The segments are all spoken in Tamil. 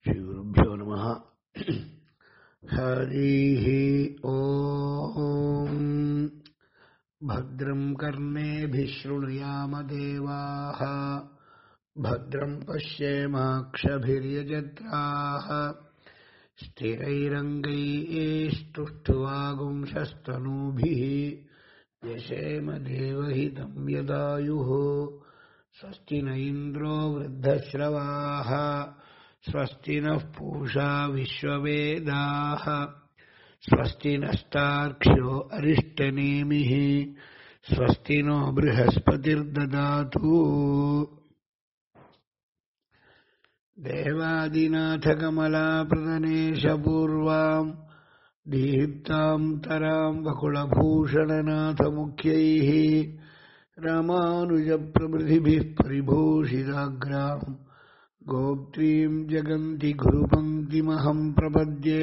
श्रीगुरुभ्यो नमः हरिः ॐ भद्रं कर्णेभिः शृणुयामदेवाः भद्रं पश्येमाक्षभिर्यजत्राः स्थिरैरङ्गैस्तुष्टुवागुंशस्तनूभिः यशेम देवहितं यदायुः स्वस्ति न इन्द्रो वृद्धश्रवाः स्वस्ति नः पूषा विश्ववेदाः स्वस्ति नस्तार्क्ष्यो अरिष्टनेमिः स्वस्ति नो बृहस्पतिर्ददातु देवादिनाथकमलाप्रदनेशपूर्वाम् दीप्ताम् तराम् वकुलभूषणनाथमुख्यैः रामानुजप्रभृतिभिः परिभूषिताग्राम् गोप्त्रीम् जगन्ति गुरुपङ्क्तिमहम् प्रपद्ये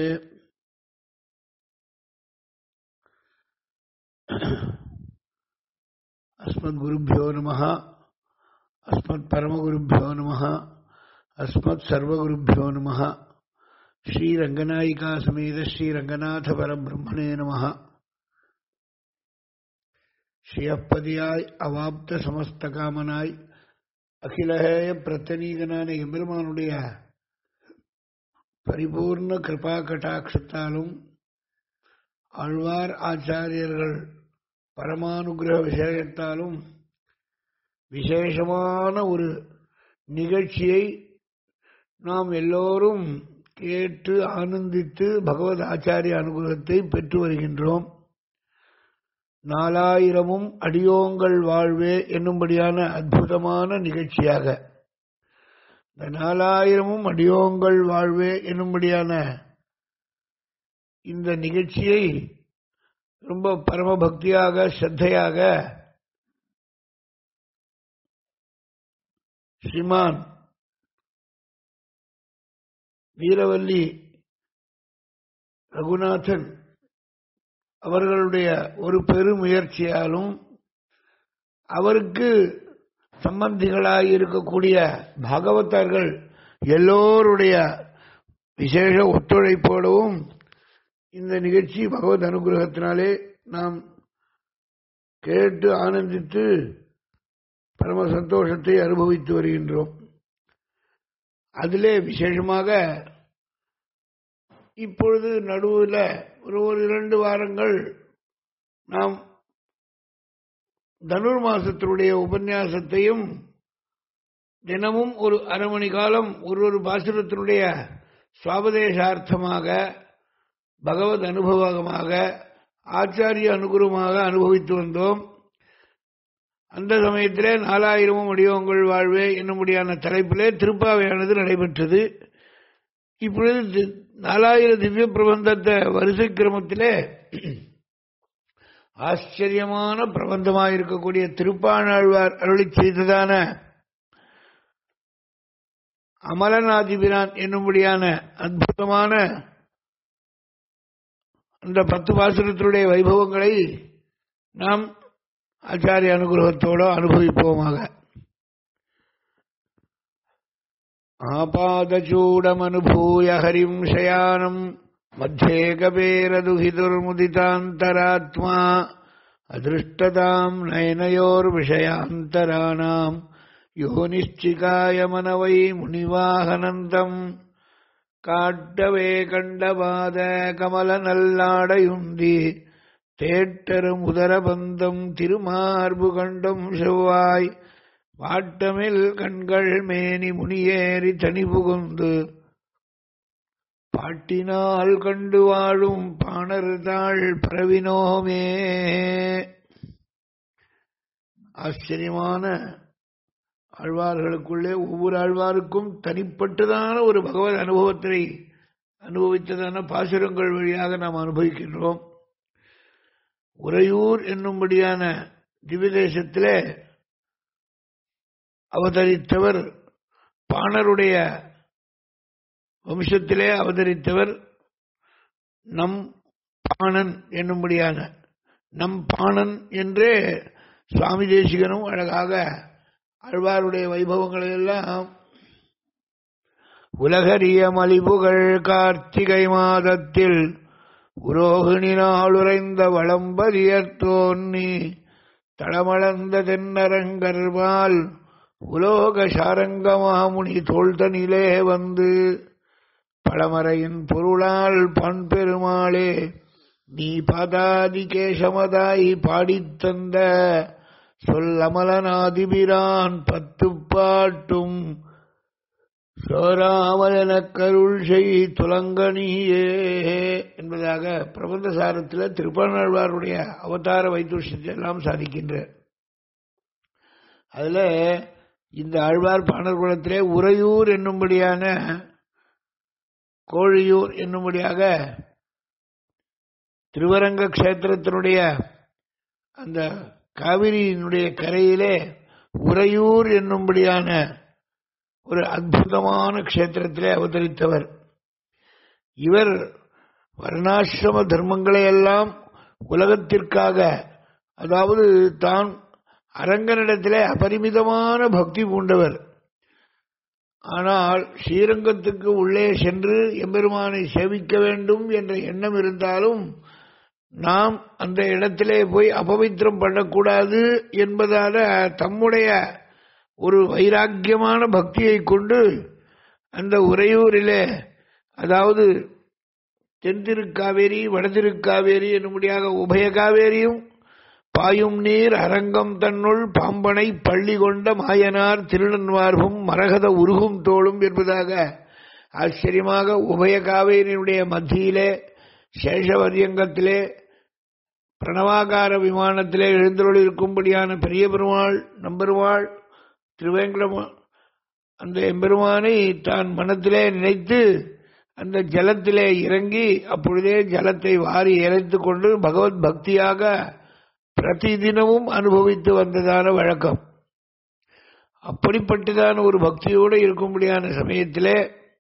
अस्मद्गुरुभ्यो नमः अस्मत्परमगुरुभ्यो नमः अस्मत्सर्वगुरुभ्यो नमः श्रीरङ्गनायिका समेत श्रीरङ्गनाथपरब्रह्मणे नमः ஸ்ரீயப்பதியாய் அவாப்த சமஸ்த காமனாய் அகிலஹேய பிரத்தனீகனான எம்பெருமானுடைய பரிபூர்ண கிருபா கட்டாட்சத்தாலும் ஆழ்வார் ஆச்சாரியர்கள் பரமானுகிரக விஷயத்தாலும் விசேஷமான ஒரு நிகழ்ச்சியை நாம் எல்லோரும் கேட்டு ஆனந்தித்து பகவத் ஆச்சாரிய அனுகிரகத்தை பெற்று வருகின்றோம் நாலாயிரமும் அடியோங்கள் வாழ்வே என்னும்படியான அற்புதமான நிகழ்ச்சியாக இந்த நாலாயிரமும் அடியோங்கள் வாழ்வே என்னும்படியான இந்த நிகழ்ச்சியை ரொம்ப பரம பக்தியாக ஸ்ரத்தையாக ஸ்ரீமான் வீரவல்லி ரகுநாதன் அவர்களுடைய ஒரு பெருமுயற்சியாலும் அவருக்கு சம்பந்திகளாக இருக்கக்கூடிய பாகவதர்கள் எல்லோருடைய விசேஷ ஒத்துழைப்போடவும் இந்த நிகழ்ச்சி பகவத் அனுகிரகத்தினாலே நாம் கேட்டு ஆனந்தித்து பரம சந்தோஷத்தை அனுபவித்து வருகின்றோம் அதிலே விசேஷமாக இப்பொழுது நடுவில் ஒரு ஒரு இரண்டு வாரங்கள் நாம் தனுர் மாசத்தினுடைய உபன்யாசத்தையும் தினமும் ஒரு அரை மணி காலம் ஒரு ஒரு பாசுரத்தினுடைய சுவாபதேசார்த்தமாக பகவத் அனுபவமாக ஆச்சாரிய அனுகுரமாக அனுபவித்து வந்தோம் அந்த சமயத்திலே நாலாயிரமும் வடிவங்கள் வாழ்வே என்னும்படியான தலைப்பிலே திருப்பாவையானது நடைபெற்றது இப்பொழுது நாலாயிர திவ்ய பிரபந்தத்தை வரிசை கிரமத்திலே ஆச்சரியமான பிரபந்தமாக இருக்கக்கூடிய திருப்பாணாழ்வார் அருளி செய்ததான அமலநாதிபிரான் என்னும்படியான அற்புதமான அந்த பத்து பாசுரத்தினுடைய வைபவங்களை நாம் ஆச்சாரிய அனுகிரகத்தோடு அனுபவிப்போமாக आपादचूडमनुभूय हरिम् शयानम् मध्ये कपेरदुहितुर्मुदितान्तरात्मा अदृष्टताम् नयनयोर्विषयान्तराणाम् योनिश्चिकायमनवै मुनिवाहनन्तम् காட்டவே கண்டபாத கமல நல்லாடையுந்தி தேட்டரும் உதரபந்தம் திருமார்பு கண்டம் செவ்வாய் வாட்டமில் கண்கள் மேனி முனியேறி தனி புகுந்து பாட்டினால் கண்டு வாழும் பாணர் தாள் பரவினோமே ஆச்சரியமான ஆழ்வார்களுக்குள்ளே ஒவ்வொரு ஆழ்வாருக்கும் தனிப்பட்டதான ஒரு பகவத் அனுபவத்தை அனுபவித்ததான பாசுரங்கள் வழியாக நாம் அனுபவிக்கின்றோம் உறையூர் என்னும்படியான திவ்யதேசத்திலே அவதரித்தவர் பாணருடைய வம்சத்திலே அவதரித்தவர் நம் பாணன் என்னும்படியான நம் பாணன் என்றே சுவாமி தேசிகனும் அழகாக ஆழ்வாருடைய வைபவங்களை எல்லாம் உலகறிய மலிபுகள் கார்த்திகை மாதத்தில் உரோகிணி நாளுரைந்த வளம்பரியர்த்தோன்னி தளமளந்த தென்னரங்கர்வால் உலோக சாரங்க மாமுனி தோள்தனிலே வந்து பழமறையின் பொருளால் பண்பெருமாளே நீ பாதாதி கேசமதாய் பாடித்தந்த சொல்லமலநாதிபிரான் பத்து பாட்டும் சோராமலனக் கருள் செய் துலங்கனியே என்பதாக பிரபந்த சாரத்தில் திருப்பநாழ்வாருடைய அவதார வைத்துஷ்யத்தை எல்லாம் சாதிக்கின்ற அதுல இந்த ஆழ்வார் பாணர் குலத்திலே உறையூர் என்னும்படியான கோழியூர் என்னும்படியாக திருவரங்க கஷேத்திரத்தினுடைய அந்த காவிரியினுடைய கரையிலே உறையூர் என்னும்படியான ஒரு அற்புதமான கஷேத்திரத்திலே அவதரித்தவர் இவர் வர்ணாசிரம தர்மங்களை எல்லாம் உலகத்திற்காக அதாவது தான் அரங்கனிடத்திலே அபரிமிதமான பக்தி பூண்டவர் ஆனால் ஸ்ரீரங்கத்துக்கு உள்ளே சென்று எம்பெருமானை சேவிக்க வேண்டும் என்ற எண்ணம் இருந்தாலும் நாம் அந்த இடத்திலே போய் அபவித்திரம் பண்ணக்கூடாது என்பதால தம்முடைய ஒரு வைராக்கியமான பக்தியை கொண்டு அந்த உறையூரிலே அதாவது தென்திருக்காவேரி வடதிருக்காவேரி என்னும்படியாக உபய காவேரியும் பாயும் நீர் அரங்கம் தன்னுள் பாம்பனை பள்ளி கொண்ட மாயனார் திருநன்வார்பும் மரகத உருகும் தோளும் என்பதாக ஆச்சரியமாக உபய காவேரியினுடைய மத்தியிலே சேஷவரியங்கத்திலே பிரணவாகார விமானத்திலே எழுந்தருள் இருக்கும்படியான பெரிய பெருமாள் நம்பெருமாள் திருவேங்கடம் அந்த எம்பெருமானை தான் மனத்திலே நினைத்து அந்த ஜலத்திலே இறங்கி அப்பொழுதே ஜலத்தை வாரி இறைத்து கொண்டு பகவத் பக்தியாக பிரதிதினமும் அனுபவித்து வந்ததான வழக்கம் அப்படிப்பட்டதான ஒரு பக்தியோடு இருக்கும்படியான சமயத்திலே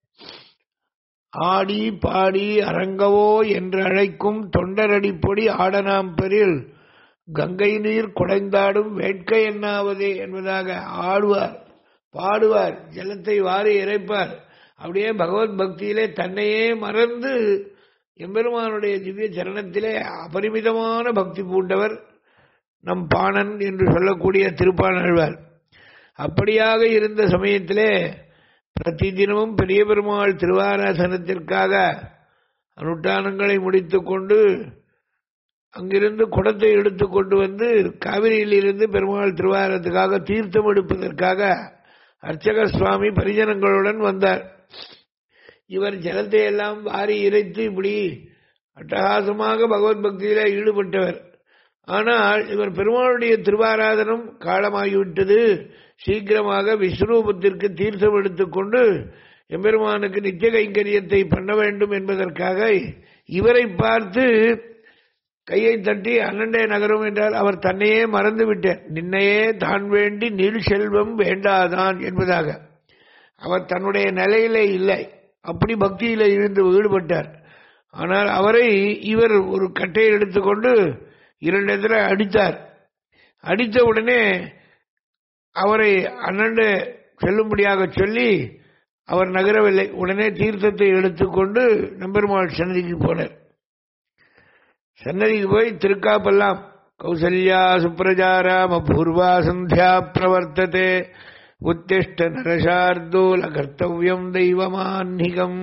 ஆடி பாடி அரங்கவோ என்று அழைக்கும் தொண்டரடிப்பொடி ஆடனாம் பெரில் கங்கை நீர் குடைந்தாடும் வேட்கை என்னாவதே என்பதாக ஆடுவார் பாடுவார் ஜலத்தை வாரி இறைப்பார் அப்படியே பகவத் பக்தியிலே தன்னையே மறந்து எம்பெருமானுடைய திவ்ய சரணத்திலே அபரிமிதமான பக்தி பூண்டவர் நம் பாணன் என்று சொல்லக்கூடிய திருப்பாணழ்வார் அப்படியாக இருந்த சமயத்திலே பிரதி தினமும் பெரிய பெருமாள் திருவாராசனத்திற்காக அனுஷ்டானங்களை முடித்துக் கொண்டு அங்கிருந்து குடத்தை எடுத்து கொண்டு வந்து காவிரியிலிருந்து பெருமாள் திருவாரத்துக்காக தீர்த்தம் எடுப்பதற்காக அர்ச்சக சுவாமி பரிஜனங்களுடன் வந்தார் இவர் ஜலத்தை எல்லாம் வாரி இறைத்து இப்படி அட்டகாசமாக பகவத் பக்தியில ஈடுபட்டவர் ஆனால் இவர் பெருமாளுடைய திருவாராதனம் காலமாகிவிட்டது சீக்கிரமாக விஸ்வரூபத்திற்கு தீர்த்தம் எடுத்துக்கொண்டு எம்பெருமானுக்கு நித்திய கைங்கரியத்தை பண்ண வேண்டும் என்பதற்காக இவரை பார்த்து கையை தட்டி அண்ணண்டே நகரும் என்றால் அவர் தன்னையே மறந்து விட்டார் நின்னையே தான் வேண்டி நீள் செல்வம் வேண்டாதான் என்பதாக அவர் தன்னுடைய நிலையிலே இல்லை அப்படி பக்தியில இருந்து ஈடுபட்டார் ஆனால் அவரை இவர் ஒரு கட்டையை எடுத்துக்கொண்டு இரண்டு இடத்துல அடித்தார் அடித்த உடனே அவரை அண்ணண்டு செல்லும்படியாக சொல்லி அவர் நகரவில்லை உடனே தீர்த்தத்தை எடுத்துக்கொண்டு நம்பெருமாள் சன்னதிக்கு போனார் சன்னதிக்கு போய் திருக்காப்பெல்லாம் கௌசல்யா சுப்ரஜாராம பூர்வா சந்தியா பிரவர்த்ததே உத்திஷ்ட நரசார்தூல கர்த்தவியம் தெய்வமான்னிகம்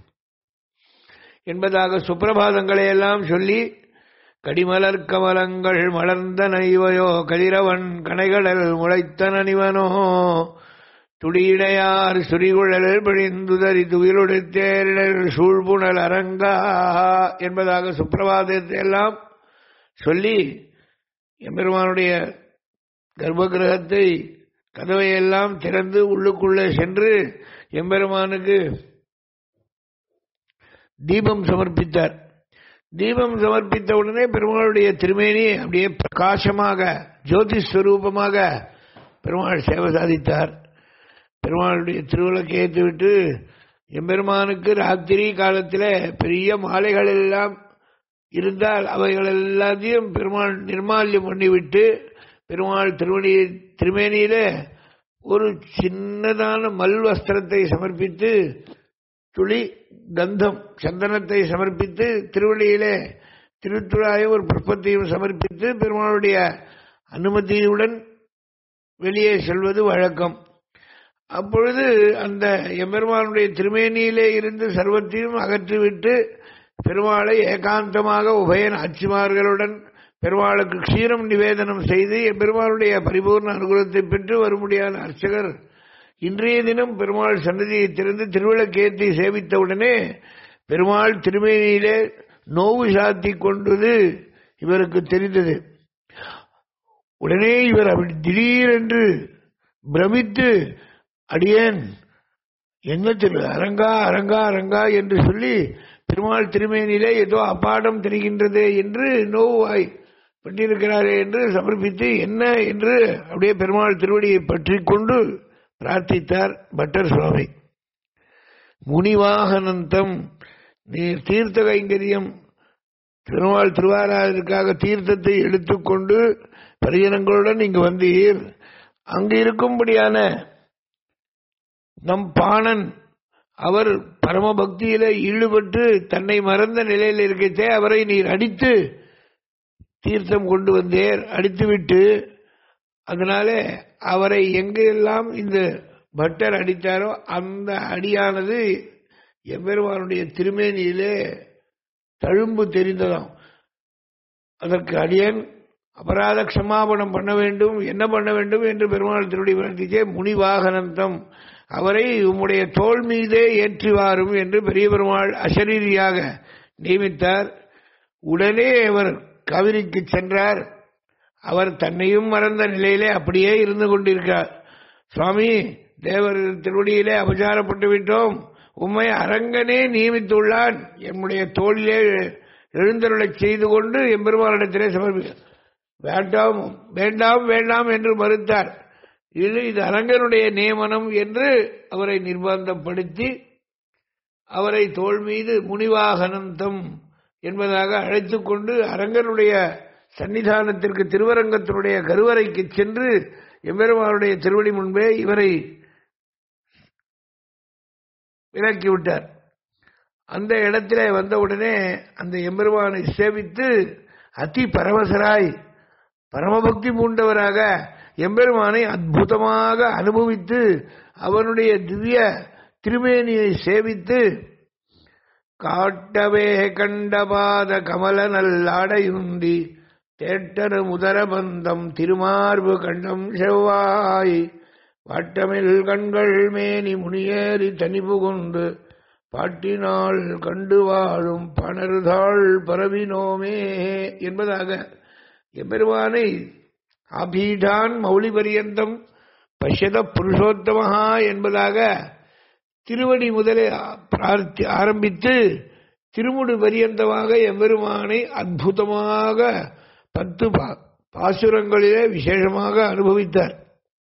என்பதாக சுப்பிரபாதங்களை எல்லாம் சொல்லி கடிமலர் கமலங்கள் மலர்ந்த நைவையோ கதிரவன் கனைகடல் முளைத்த நனிவனோ துடியிடையார் சுரிகுழல் பிழிந்துதறி துயிலுடைத்தேரிடல் சூழ்புணல் அரங்கா என்பதாக சுப்பிரபாதத்தை எல்லாம் சொல்லி எம்பெருமானுடைய கர்ப்பகிரகத்தை கதவை எல்லாம் திறந்து உள்ளுக்குள்ளே சென்று எம்பெருமானுக்கு தீபம் சமர்ப்பித்தார் தீபம் சமர்ப்பித்த உடனே பெருமாளுடைய திருமேனி அப்படியே பிரகாசமாக ஜோதி ஸ்வரூபமாக பெருமாள் சேவை சாதித்தார் பெருமாளுடைய திருவிளக்கு ஏற்றி விட்டு எம்பெருமானுக்கு ராத்திரி காலத்தில் பெரிய மாலைகள் எல்லாம் இருந்தால் அவைகள் எல்லாத்தையும் பெருமாள் நிர்மால்யம் பண்ணிவிட்டு பெருமாள் திருமணி திருமேனியில ஒரு சின்னதான மல் வஸ்திரத்தை சமர்ப்பித்து துளி கந்தம் சந்தனத்தை சமர்ப்பித்து திருவள்ளியிலே திருத்துழாய ஒரு புஷ்பத்தையும் சமர்ப்பித்து பெருமாளுடைய அனுமதியுடன் வெளியே செல்வது வழக்கம் அப்பொழுது அந்த எம்பெருமானுடைய திருமேனியிலே இருந்து சர்வத்தையும் அகற்றிவிட்டு பெருமாளை ஏகாந்தமாக உபயன் ஆட்சிமார்களுடன் பெருமாளுக்கு க்ஷீரம் நிவேதனம் செய்து எம்பெருமானுடைய பரிபூர்ண அனுகூலத்தை பெற்று வரும்படியான அர்ச்சகர் இன்றைய தினம் பெருமாள் சன்னதியை திறந்து திருவிளக்கேற்றி சேவித்தவுடனே பெருமாள் திருமேனியிலே நோவு சாத்தி கொண்டது இவருக்கு தெரிந்தது உடனே இவர் அப்படி திடீரென்று பிரமித்து அடியேன் என்ன திரு அரங்கா அரங்கா அரங்கா என்று சொல்லி பெருமாள் திருமேனிலே ஏதோ அப்பாடம் தெரிகின்றதே என்று நோவாய் பட்டிருக்கிறாரே என்று சமர்ப்பித்து என்ன என்று அப்படியே பெருமாள் திருவடியை பற்றி கொண்டு பிரார்த்தித்தார் பட்டர் சுவாமி முனிவாகனந்தம் நீர் தீர்த்த கைங்கரியம் பெருமாள் திருவாராதற்காக தீர்த்தத்தை எடுத்துக்கொண்டு பரிஜனங்களுடன் இங்கு வந்தீர் அங்கு இருக்கும்படியான நம் பாணன் அவர் பரமபக்தியில ஈடுபட்டு தன்னை மறந்த நிலையில் இருக்கச்சே அவரை நீர் அடித்து தீர்த்தம் கொண்டு வந்தேர் அடித்துவிட்டு அதனால அவரை எங்கெல்லாம் இந்த பட்டர் அடித்தாரோ அந்த அடியானது எம்பெருமானுடைய திருமேனியிலே தழும்பு தெரிந்ததாம் அதற்கு அடியன் அபராத க்ஷமாபணம் பண்ண வேண்டும் என்ன பண்ண வேண்டும் என்று பெருமாள் திருடி பிரார்த்திச்சே முனிவாகனந்தம் அவரை உம்முடைய தோல் மீதே ஏற்றி வாரும் என்று பெரிய பெருமாள் அசரீரியாக நியமித்தார் உடனே அவர் கவிரிக்கு சென்றார் அவர் தன்னையும் மறந்த நிலையிலே அப்படியே இருந்து கொண்டிருக்கார் சுவாமி தேவர் திருவடியிலே அபச்சாரப்பட்டு விட்டோம் உம்மை அரங்கனே நியமித்துள்ளான் என்னுடைய தோளிலே எழுந்தருளச் செய்து கொண்டு எம்பெருமானிடத்திலே சமர்ப்பிக்க வேண்டாம் வேண்டாம் வேண்டாம் என்று மறுத்தார் இது இது அரங்கனுடைய நியமனம் என்று அவரை நிர்பந்தப்படுத்தி அவரை தோல் மீது முனிவாகனந்தம் என்பதாக அழைத்துக் கொண்டு அரங்கனுடைய சன்னிதானத்திற்கு திருவரங்கத்தினுடைய கருவறைக்கு சென்று எம்பெருமானுடைய திருவடி முன்பே இவரை விலக்கிவிட்டார் அந்த இடத்திலே வந்தவுடனே அந்த எம்பெருமானை சேவித்து அதி பரவசராய் பரமபக்தி பூண்டவராக எம்பெருமானை அற்புதமாக அனுபவித்து அவனுடைய திவ்ய திருமேனியை சேவித்து காட்டவே கண்டபாத கமல நல்லாடையுந்தி தேட்டரு முதரபந்தம் திருமார்பு கண்டம் செவ்வாய் வாட்டமில் கண்கள் மேனி முனியேறி தனிபுகுண்டு பாட்டினால் கண்டு வாழும் பணர்தாள் பரவினோமே என்பதாக எம்பெருமானை ஆபீடான் மௌலி பரியந்தம் பஷ்யத புருஷோத்தமஹா என்பதாக திருவடி முதலே பிரார்த்தி ஆரம்பித்து திருமுடி பரியந்தமாக எம்பெருமானை அற்புதமாக பத்து பாசுரங்களிலே விசேஷமாக அனுபவித்தார்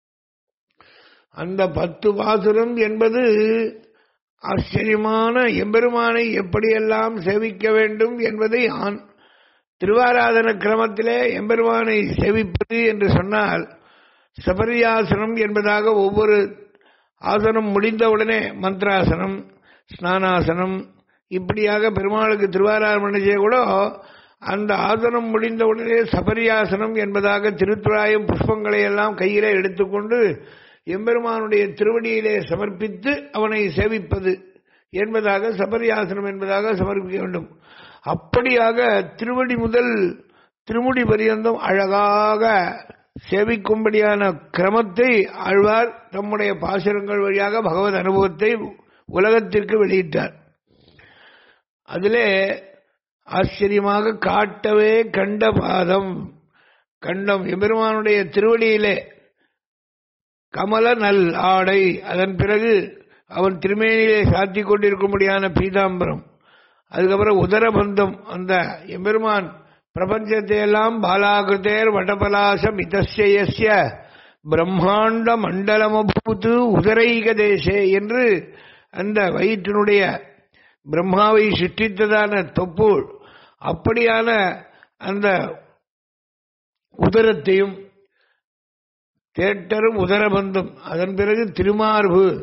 அந்த பத்து பாசுரம் என்பது ஆச்சரியமான எம்பெருமானை எப்படியெல்லாம் சேவிக்க வேண்டும் என்பதை ஆண் திருவாராதன கிரமத்திலே எம்பெருமானை சேவிப்பது என்று சொன்னால் சபரியாசனம் என்பதாக ஒவ்வொரு ஆசனம் முடிந்தவுடனே மந்திராசனம் ஸ்நானாசனம் இப்படியாக பெருமாளுக்கு திருவாராதனம் செய்ய கூட அந்த ஆசனம் முடிந்தவுடனே சபரியாசனம் என்பதாக திருத்துழாயம் புஷ்பங்களை எல்லாம் கையிலே எடுத்துக்கொண்டு எம்பெருமானுடைய திருவடியிலே சமர்ப்பித்து அவனை சேவிப்பது என்பதாக சபரியாசனம் என்பதாக சமர்ப்பிக்க வேண்டும் அப்படியாக திருவடி முதல் திருமுடி பரியந்தம் அழகாக சேவிக்கும்படியான கிரமத்தை ஆழ்வார் தம்முடைய பாசுரங்கள் வழியாக பகவத் அனுபவத்தை உலகத்திற்கு வெளியிட்டார் அதிலே ஆச்சரியமாக காட்டவே கண்ட பாதம் கண்டம் எம்பெருமானுடைய திருவடியிலே கமல நல் ஆடை அதன் பிறகு அவன் திருமேனியிலே சாத்தி கொண்டிருக்கும்படியான பீதாம்பரம் அதுக்கப்புறம் உதரபந்தம் அந்த எம்பெருமான் பிரபஞ்சத்தை எல்லாம் பாலாகிருத்தேர் வடபலாசம் இதஸ்ய பிரம்மாண்ட மண்டலமபூத்து உதரைக தேசே என்று அந்த வயிற்றினுடைய பிரம்மாவை சிற்றித்ததான தொப்புள் அப்படியான அந்த உதரத்தையும் தேட்டரும் உதரபந்தம் அதன் பிறகு திருமார்பு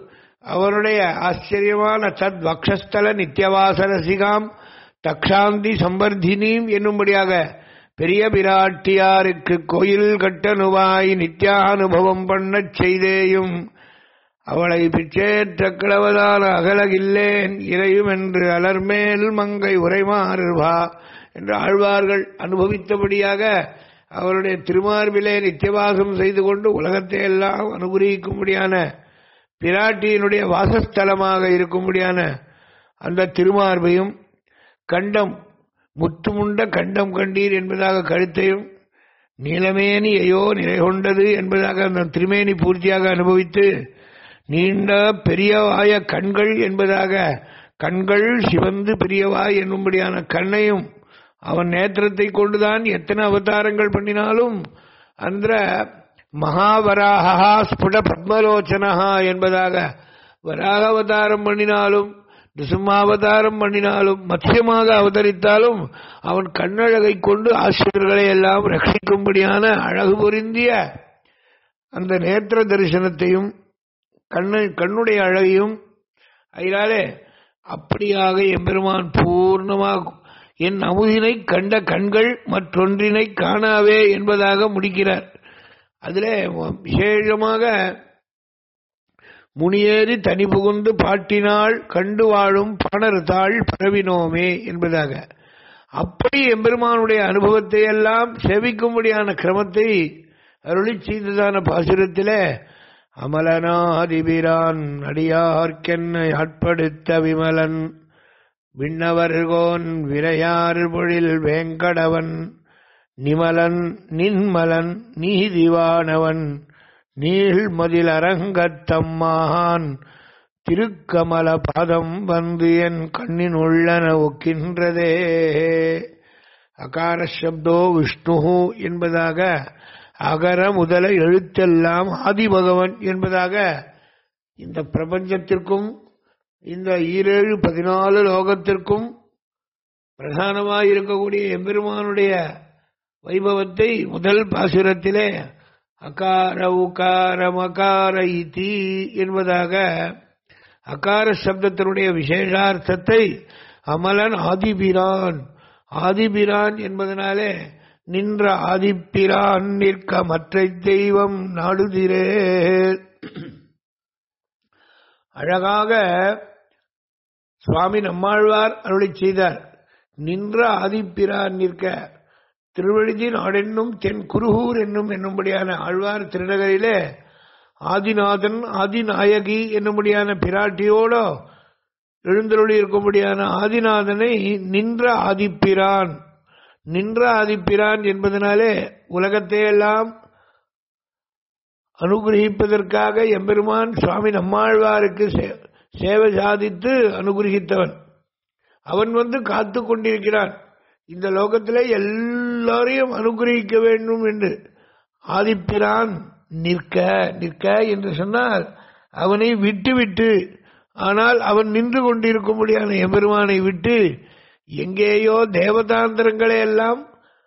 அவருடைய ஆச்சரியமான தத் வக்ஷஸ்தல நித்தியவாசரசிகாம் தக்ஷாந்தி சம்பர்தினீம் என்னும்படியாக பெரிய பிராட்டியாருக்கு கோயில் கட்டணுவாய் நித்தியானுபவம் பண்ணச் செய்தேயும் அவளை பிச்சேற்ற கிழவதால் அகலகில்லேன் இறையும் என்று அலர்மேல் மங்கை உரைமாறுவா என்று ஆழ்வார்கள் அனுபவித்தபடியாக அவருடைய திருமார்பிலே நித்தியவாசம் செய்து கொண்டு உலகத்தை எல்லாம் அனுகிரகிக்கும்படியான பிராட்டியினுடைய வாசஸ்தலமாக இருக்கும்படியான அந்த திருமார்பையும் கண்டம் முத்துமுண்ட கண்டம் கண்டீர் என்பதாக கழுத்தையும் நீலமேனி ஐயோ நிலை கொண்டது என்பதாக அந்த திருமேனி பூர்த்தியாக அனுபவித்து நீண்ட பெரியவாய கண்கள் என்பதாக கண்கள் சிவந்து பெரியவாய் என்னும்படியான கண்ணையும் அவன் நேத்திரத்தை கொண்டுதான் எத்தனை அவதாரங்கள் பண்ணினாலும் அந்த மகாவராகா ஸ்புட பத்மலோச்சனஹா என்பதாக வராக அவதாரம் பண்ணினாலும் நிசுமாவதாரம் பண்ணினாலும் மத்தியமாக அவதரித்தாலும் அவன் கண்ணழகை கொண்டு ஆசிரியர்களை எல்லாம் ரட்சிக்கும்படியான அழகு பொருந்திய அந்த நேத்திர தரிசனத்தையும் கண்ணு கண்ணுடைய அழகையும் அதனாலே அப்படியாக எம்பெருமான் பூர்ணமாக என் அமுதினை கண்ட கண்கள் மற்றொன்றினை காணாவே என்பதாக முடிக்கிறார் அதில் விசேஷமாக முனியேறி தனி புகுந்து பாட்டினாள் கண்டு வாழும் பணர்தாள் பரவினோமே என்பதாக அப்படி எம்பெருமானுடைய அனுபவத்தை எல்லாம் செவிக்கும்படியான கிரமத்தை அருளி செய்ததான பாசுரத்திலே அமலனாதிபிரான் அடியார்க்கென்னை ஆட்படுத்த விமலன் விண்ணவர்கோன் விரையார் பொழில் வேங்கடவன் நிமலன் நின்மலன் நீதிவானவன் நீள்மதில் அரங்கத்தம்மான் திருக்கமல பாதம் வந்து என் கண்ணின் உள்ளன ஒக்கின்றதே அகார சப்தோ விஷ்ணு என்பதாக அகர முதல எழுத்தெல்லாம் ஆதிபகவன் என்பதாக இந்த பிரபஞ்சத்திற்கும் இந்த ஈரேழு பதினாலு லோகத்திற்கும் பிரதானமாக இருக்கக்கூடிய எம்பெருமானுடைய வைபவத்தை முதல் பாசுரத்திலே அகார உகார மகார இதி என்பதாக அகார சப்தத்தினுடைய விசேஷார்த்தத்தை அமலன் ஆதிபிரான் ஆதிபிரான் என்பதனாலே நின்ற ஆதிப்பிரான் நிற்க மற்ற தெய்வம் நாடுதிரே அழகாக சுவாமி நம்மாழ்வார் அருளி செய்தார் நின்ற ஆதிப்பிரான் நிற்க திருவழுதி நாடென்னும் தென் குருகூர் என்னும் என்னும்படியான ஆழ்வார் திருநகரிலே ஆதிநாதன் ஆதிநாயகி என்னும்படியான பிராட்டியோடோ எழுந்தருளி இருக்கும்படியான ஆதிநாதனை நின்ற ஆதிப்பிரான் நின்ற ஆதிப்பிரான் என்பதனாலே உலகத்தையெல்லாம் அனுகிரகிப்பதற்காக எம்பெருமான் சுவாமி நம்மாழ்வாருக்கு சேவை சாதித்து அனுகிரகித்தவன் அவன் வந்து காத்து கொண்டிருக்கிறான் இந்த லோகத்திலே எல்லாரையும் அனுகிரகிக்க வேண்டும் என்று ஆதிப்பிரான் நிற்க நிற்க என்று சொன்னால் அவனை விட்டு விட்டு ஆனால் அவன் நின்று கொண்டிருக்கும்படியான எம்பெருமானை விட்டு எங்கேயோ தேவதாந்திரங்களை எல்லாம்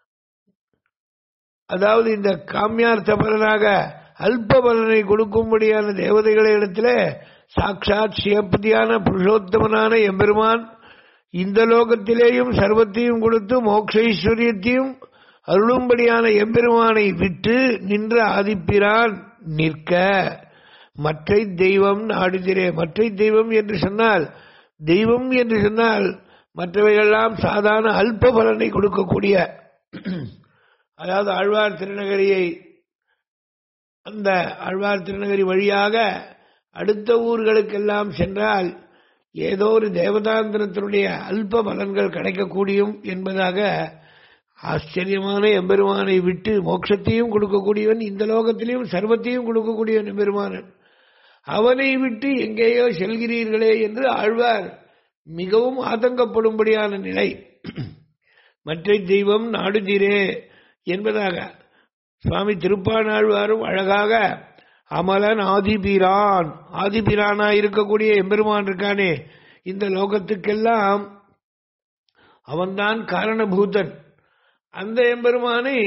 அதாவது இந்த காமியார்த்த பலனாக அல்ப பலனை கொடுக்கும்படியான தேவதைகளை இடத்துல சாட்சாத் சிவபதியான புருஷோத்தமனான எம்பெருமான் இந்த லோகத்திலேயும் சர்வத்தையும் கொடுத்து மோக்ஷைஸ்வரியத்தையும் அருளும்படியான எம்பெருமானை விட்டு நின்ற ஆதிப்பிரான் நிற்க மற்றை தெய்வம் நாடுகிறே மற்றை தெய்வம் என்று சொன்னால் தெய்வம் என்று சொன்னால் மற்றவைகளெல்லாம் சாதாரண அல்ப பலனை கொடுக்கக்கூடிய அதாவது ஆழ்வார் திருநகரியை அந்த ஆழ்வார் திருநகரி வழியாக அடுத்த ஊர்களுக்கெல்லாம் சென்றால் ஏதோ ஒரு தேவதாந்திரத்தினுடைய அல்ப பலன்கள் கிடைக்கக்கூடியும் என்பதாக ஆச்சரியமான எம்பெருமானை விட்டு மோட்சத்தையும் கொடுக்கக்கூடியவன் இந்த லோகத்திலையும் சர்வத்தையும் கொடுக்கக்கூடியவன் எம்பெருமானன் அவனை விட்டு எங்கேயோ செல்கிறீர்களே என்று ஆழ்வார் மிகவும் ஆதங்கப்படும்படியான நிலை மற்ற தெய்வம் நாடுதீரே என்பதாக சுவாமி திருப்பானாழ்வாரும் அழகாக அமலன் ஆதிபிரான் ஆதிபிரானா இருக்கக்கூடிய எம்பெருமான் இருக்கானே இந்த லோகத்துக்கெல்லாம் அவன்தான் காரணபூதன் அந்த எம்பெருமானை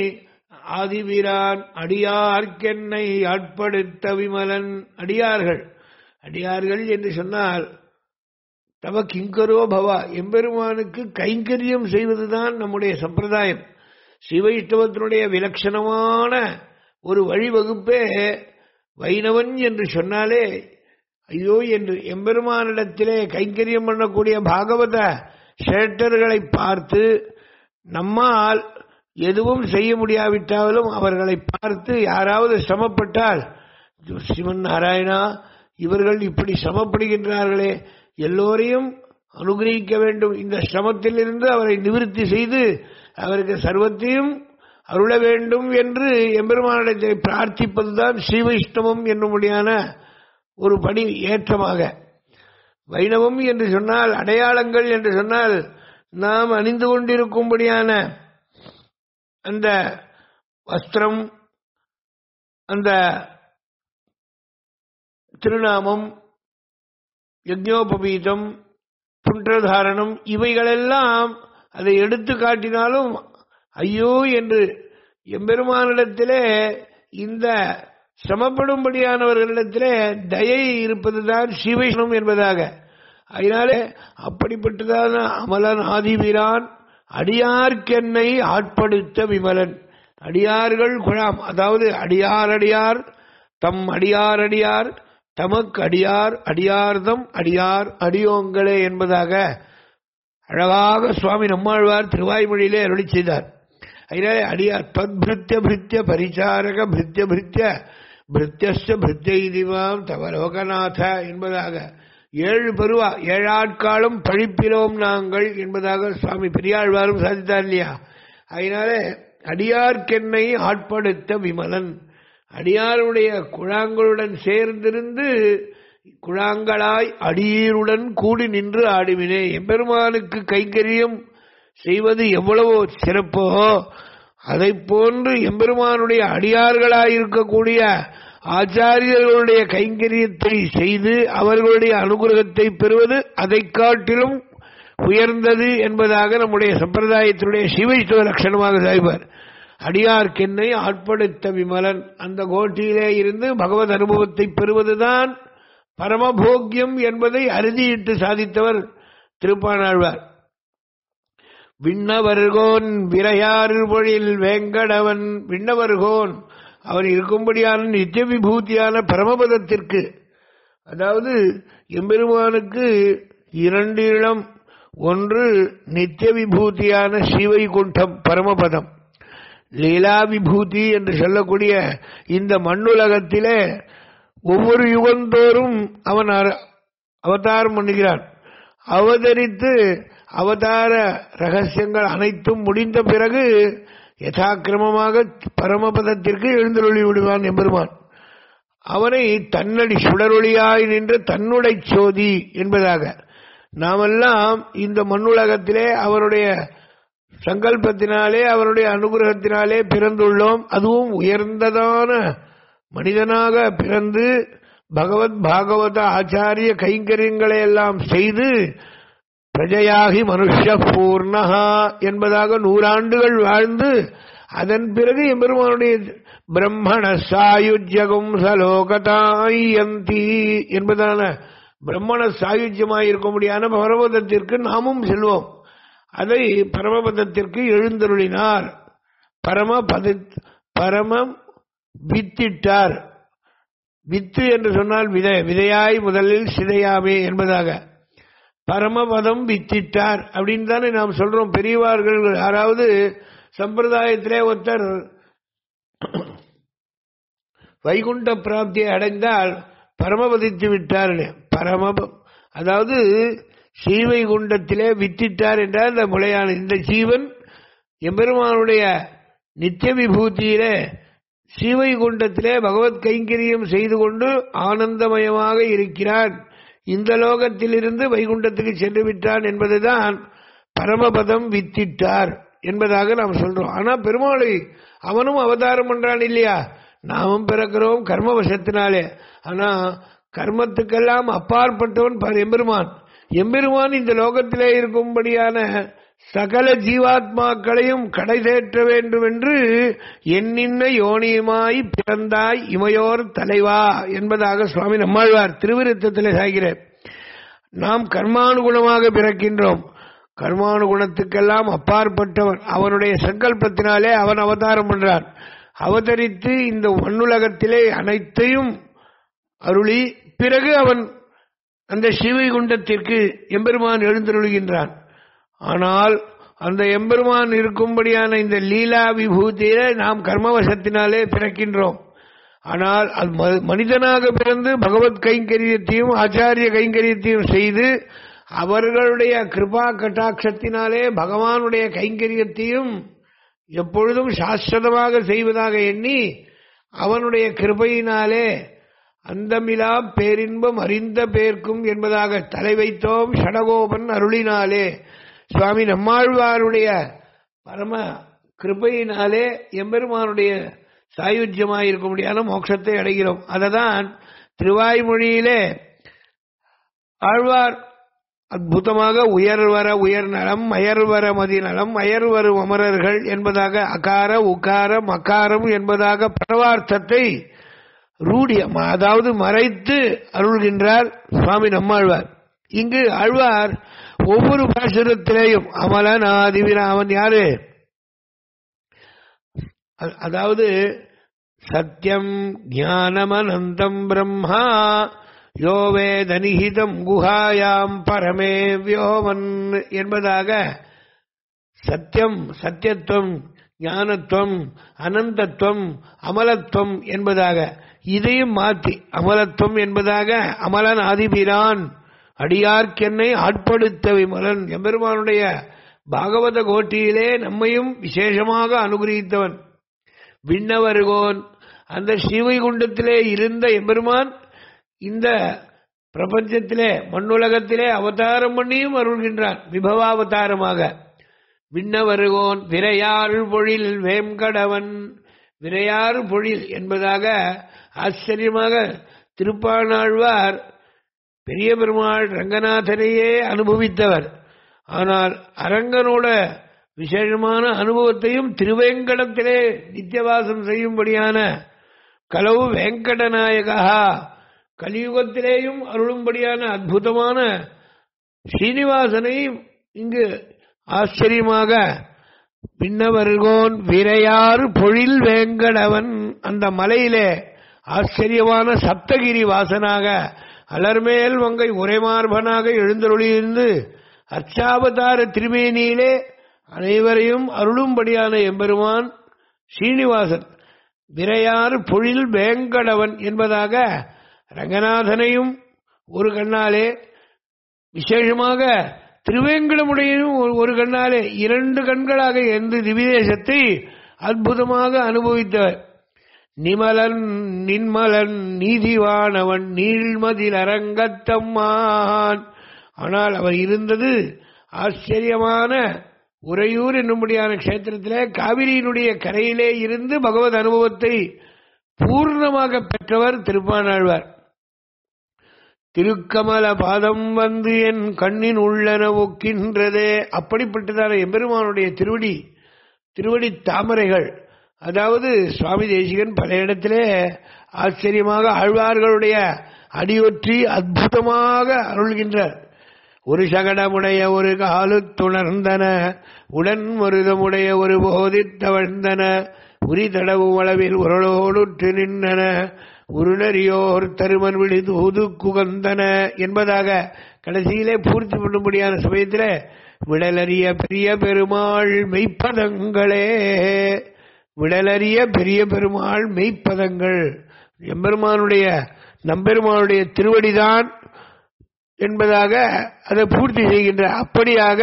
ஆதிபிரான் அடியார்க்கென்னை ஆட்படுத்த விமலன் அடியார்கள் அடியார்கள் என்று சொன்னால் தவ கிங்கரோ பவா எம்பெருமானுக்கு கைங்கரியம் செய்வதுதான் நம்முடைய சம்பிரதாயம் சிவைஷ்டவத்தினுடைய விலட்சணமான ஒரு வழிவகுப்பே வைணவன் என்று சொன்னாலே ஐயோ என்று எம்பெருமானிடத்திலே கைங்கரியம் பண்ணக்கூடிய பாகவத சேட்டர்களை பார்த்து நம்மால் எதுவும் செய்ய முடியாவிட்டாலும் அவர்களை பார்த்து யாராவது சிரமப்பட்டால் சிவன் நாராயணா இவர்கள் இப்படி சிரமப்படுகின்றார்களே எல்லோரையும் அனுகிரகிக்க வேண்டும் இந்த சிரமத்திலிருந்து அவரை நிவிருத்தி செய்து அவருக்கு சர்வத்தையும் அருள வேண்டும் என்று எம்பெருமானிடத்தை பிரார்த்திப்பதுதான் ஸ்ரீவைஷ்ணவம் என்னும்படியான ஒரு பணி ஏற்றமாக வைணவம் என்று சொன்னால் அடையாளங்கள் என்று சொன்னால் நாம் அணிந்து கொண்டிருக்கும்படியான அந்த வஸ்திரம் அந்த திருநாமம் யஜ்னோபவீதம் புன்றதாரணம் இவைகளெல்லாம் அதை எடுத்து காட்டினாலும் ஐயோ என்று எம்பெருமானிடத்திலே இந்த சிரமப்படும்படியானவர்களிடத்திலே தயை இருப்பதுதான் ஸ்ரீவைஷ்ணவம் என்பதாக அதனாலே அப்படிப்பட்டதான அமலன் ஆதிவீரான் அடியார்க்கென்னை ஆட்படுத்த விமலன் அடியார்கள் குழாம் அதாவது அடியார் அடியார் தம் அடியார் அடியார் தமக்கு அடியார் அடியார்தம் அடியார் அடியோங்களே என்பதாக அழகாக சுவாமி நம்மாழ்வார் திருவாய்மொழியிலே அருளி செய்தார் அதனாலே அடியார் தத்பிருத்திய பிருத்திய பரிசாரக பிருத்திய பிருத்திய பிருத்தியஸ்ய பிருத்தியதிவாம் தவலோகநாத என்பதாக ஏழு பருவா ஏழாட்காலம் பழிப்பிலோம் நாங்கள் என்பதாக சுவாமி பெரியாழ்வாரும் சாதித்தார் இல்லையா அதனாலே அடியார்க்கென்னை ஆட்படுத்த விமலன் அடியாருடைய குழாங்களுடன் சேர்ந்திருந்து குழாங்களாய் அடியீருடன் கூடி நின்று ஆடுவினே எம்பெருமானுக்கு கைங்கரியம் செய்வது எவ்வளவோ சிறப்போ அதை போன்று எம்பெருமானுடைய அடியார்களாயிருக்கக்கூடிய ஆச்சாரியர்களுடைய கைங்கரியத்தை செய்து அவர்களுடைய அனுகிரகத்தை பெறுவது அதை காட்டிலும் உயர்ந்தது என்பதாக நம்முடைய சம்பிரதாயத்தினுடைய சிவைத்துவ லட்சணமாக சாய்வார் அடியார்க்கென்னை ஆட்படுத்த விமலன் அந்த கோட்டியிலே இருந்து பகவத் அனுபவத்தை பெறுவதுதான் பரமபோக்கியம் என்பதை அறுதியிட்டு சாதித்தவர் திருப்பானாழ்வார் விண்ணவர்கோன் விரையாறு பொழில் வேங்கடவன் விண்ணவர்கோன் அவன் இருக்கும்படியான நித்திய விபூதியான பரமபதத்திற்கு அதாவது எம்பெருமானுக்கு இரண்டு இளம் ஒன்று நித்திய விபூதியான ஸ்ரீவைகுண்டம் பரமபதம் லீலா விபூதி என்று சொல்லக்கூடிய இந்த மண்ணுலகத்திலே ஒவ்வொரு யுகந்தோறும் அவன் அவதாரம் பண்ணுகிறான் அவதரித்து அவதார ரகசியங்கள் அனைத்தும் முடிந்த பிறகு யதாக்கிரமமாக பரமபதத்திற்கு எழுந்தருளி விடுவான் எம்பெருமான் அவனை தன்னடி சுடரொளியாய் நின்று தன்னுடை சோதி என்பதாக நாமெல்லாம் இந்த மண்ணுலகத்திலே அவருடைய சங்கல்பத்தினாலே அவருடைய அனுகிரகத்தினாலே பிறந்துள்ளோம் அதுவும் உயர்ந்ததான மனிதனாக பிறந்து பகவத் பாகவத ஆச்சாரிய கைங்கரியங்களை எல்லாம் செய்து பிரஜையாகி மனுஷ பூர்ணகா என்பதாக நூறாண்டுகள் வாழ்ந்து அதன் பிறகு எம்பெருமானுடைய பிரம்மண சாயுஜ்யகும் சலோகதாயந்தி என்பதான பிரம்மண சாயுஜ்யமாயிருக்க முடியான பரமபதத்திற்கு நாமும் செல்வோம் அதை பரமபதத்திற்கு எழுந்தருளினார் பரமபத பரமம் வித்திட்டார் வித்து என்று சொன்னால் விதை விதையாய் முதலில் சிதையாமே என்பதாக பரமபதம் வித்திட்டார் அப்படின்னு தானே நாம் சொல்றோம் பெரியவார்கள் யாராவது சம்பிரதாயத்திலே ஒருத்தர் வைகுண்ட பிராப்தியை அடைந்தால் பரமபதித்து விட்டார் பரமபம் அதாவது ஸ்ரீவைகுண்டத்திலே வித்திட்டார் என்றால் இந்த முளையான இந்த ஜீவன் எம்பெருமானுடைய நித்திய விபூதியிலே ஸ்ரீவைகுண்டத்திலே பகவத் கைங்கரியம் செய்து கொண்டு ஆனந்தமயமாக இருக்கிறான் இந்த லோகத்திலிருந்து வைகுண்டத்துக்கு சென்று விட்டான் என்பதுதான் பரமபதம் வித்திட்டார் என்பதாக நாம் சொல்றோம் ஆனா பெருமாளை அவனும் அவதாரம் பண்றான் இல்லையா நாமும் பிறக்கிறோம் கர்மவசத்தினாலே ஆனா கர்மத்துக்கெல்லாம் அப்பாற்பட்டவன் எம்பெருமான் எம்பெருமான் இந்த லோகத்திலே இருக்கும்படியான சகல ஜீவாத்மாக்களையும் கடை தேற்ற வேண்டும் என்று என்னின்ன யோனியுமாய் பிறந்தாய் இமையோர் தலைவா என்பதாக சுவாமி நம்மாழ்வார் திருவிருத்தத்தில் சாகிறார் நாம் கர்மானுகுணமாக பிறக்கின்றோம் கர்மானுகுணத்துக்கெல்லாம் அப்பாற்பட்டவன் அவனுடைய சங்கல்பத்தினாலே அவன் அவதாரம் பண்றான் அவதரித்து இந்த மண்ணுலகத்திலே அனைத்தையும் அருளி பிறகு அவன் அந்த சிவைகுண்டத்திற்கு எம்பெருமான் எழுந்தருளுகின்றான் ஆனால் அந்த எம்பெருமான் இருக்கும்படியான இந்த லீலா விபூதியில நாம் கர்மவசத்தினாலே பிறக்கின்றோம் ஆனால் அது ம- மனிதனாக பிறந்து பகவத் கைங்கரியத்தையும் ஆச்சாரிய கைங்கரியத்தையும் செய்து அவர்களுடைய கிருபா கட்டாட்சத்தினாலே பகவானுடைய கைங்கரியத்தையும் எப்பொழுதும் சாஸ்வதமாக செய்வதாக எண்ணி அவனுடைய கிருபையினாலே அந்தமிலா பேரின்பம் அறிந்த பேர்க்கும் என்பதாக தலை வைத்தோம் ஷடகோபன் அருளினாலே சுவாமி நம்மாழ்வாருடைய பரம கிருபையினாலே எம்பெருமானுடைய சாயுஜ்யமாயிருக்க முடியாத மோட்சத்தை அடைகிறோம் அததான் திருவாய்மொழியிலே ஆழ்வார் அற்புதமாக உயர்வர உயர்நலம் அயர்வர மதிநலம் அயர்வரும் அமரர்கள் என்பதாக அகார உகார மகாரம் என்பதாக பரவார்த்தத்தை ரூடி அதாவது மறைத்து அருள்கின்றார் சுவாமி நம்மாழ்வார் இங்கு ஆழ்வார் ஒவ்வொரு பாசுரத்திலேயும் அமலன் ஆதிவினா அவன் யாரு அ- அதாவது சத்தியம் ஞானமனந்தம் பிரம்மா யோ வேத நிஹிதம் குஹாயாம் பரமே வியோமன் என்பதாக சத்தியம் சத்தியத்துவம் ஞானத்துவம் அனந்தத்துவம் அமலத்துவம் என்பதாக இதையும் மாற்றி அமலத்துவம் என்பதாக அமலன் ஆதிபிரான் அடியார்க்கென்னை ஆட்படுத்த விமலன் எம்பெருமானுடைய பாகவத கோட்டியிலே நம்மையும் விசேஷமாக அனுகிரகித்தவன் விண்ணவருகோன் அந்த ஸ்ரீவைகுண்டத்திலே இருந்த எம்பெருமான் இந்த பிரபஞ்சத்திலே மண்ணுலகத்திலே அவதாரம் பண்ணியும் அருள்கின்றான் விபவாவதாரமாக விண்ணவருகோன் விரையாறு பொழில் வேம்கடவன் விரையாறு பொழில் என்பதாக ஆச்சரியமாக திருப்பாணாழ்வார் பெரிய பெருமாள் ரங்கநாதனையே அனுபவித்தவர் ஆனால் அரங்கனோட விசேஷமான அனுபவத்தையும் திருவேங்கடத்திலே நித்தியவாசம் செய்யும்படியான கலவு வெங்கடநாயகா கலியுகத்திலேயும் அருளும்படியான அற்புதமான ஸ்ரீனிவாசனை இங்கு ஆச்சரியமாக பின்னவர்கோன் விரையாறு பொழில் வேங்கடவன் அந்த மலையிலே ஆச்சரியமான சப்தகிரி வாசனாக அலர்மேல் மங்கை உரைமார்பனாக எழுந்தருளியிருந்து அர்ச்சாவதார திருமேனியிலே அனைவரையும் அருளும்படியான எம்பெருமான் ஸ்ரீனிவாசன் விரையாறு பொழில் வேங்கடவன் என்பதாக ரங்கநாதனையும் ஒரு கண்ணாலே விசேஷமாக திருவேங்கடமுடையும் ஒரு- ஒரு கண்ணாலே இரண்டு கண்களாக எந்த திவிதேசத்தை அற்புதமாக அனுபவித்தவர் நிமலன் நின்மலன் நீதிவானவன் நீள்மதில் அரங்கத்தம்மான் ஆனால் அவர் இருந்தது ஆச்சரியமான உறையூர் என்னும்படியான க்ஷேத்திரத்திலே காவிரியினுடைய கரையிலே இருந்து பகவத் அனுபவத்தை பூர்ணமாக பெற்றவர் திருப்பானாழ்வார் திருக்கமல பாதம் வந்து என் கண்ணின் உள்ளன ஒக்கின்றதே அப்படிப்பட்டதான எம்பெருமானுடைய திருவடி திருவடி தாமரைகள் அதாவது சுவாமி தேசிகன் பல இடத்திலே ஆச்சரியமாக ஆழ்வார்களுடைய அடியொற்றி அற்புதமாக அருள்கின்றார் ஒரு சகடமுடைய ஒரு காலு துணர்ந்தன உடன் மருதமுடைய ஒரு போதித் தவழ்ந்தன உரி தடவும் அளவில் உரளோடுற்று நின்றன உருளறியோர் தருமன் விழி தூது குகந்தன என்பதாக கடைசியிலே பூர்த்தி பண்ணும்படியான சமயத்தில் விடலறிய பெரிய பெருமாள் மெய்ப்பதங்களே விடலறிய பெரிய பெருமாள் மெய்ப்பதங்கள் எம்பெருமானுடைய நம்பெருமானுடைய திருவடிதான் என்பதாக அதை பூர்த்தி செய்கின்ற அப்படியாக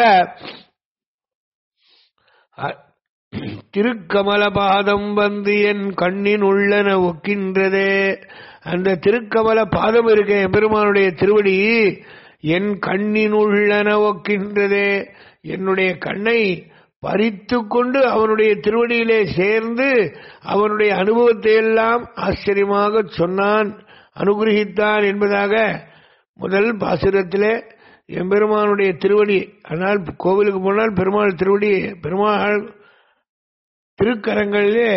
அ- திருக்கமல பாதம் வந்து என் கண்ணின் உள்ளன ஒக்கின்றதே அந்த திருக்கமல பாதம் இருக்க எம்பெருமானுடைய திருவடி என் கண்ணின் உள்ளன ஒக்கின்றதே என்னுடைய கண்ணை பறித்து கொண்டு அவனுடைய திருவடியிலே சேர்ந்து அவனுடைய அனுபவத்தை எல்லாம் ஆச்சரியமாக சொன்னான் அனுகிரகித்தான் என்பதாக முதல் பாசுரத்திலே எம்பெருமானுடைய திருவடி அதனால் கோவிலுக்கு போனால் பெருமாள் திருவடி பெருமாள் திருக்கரங்களிலே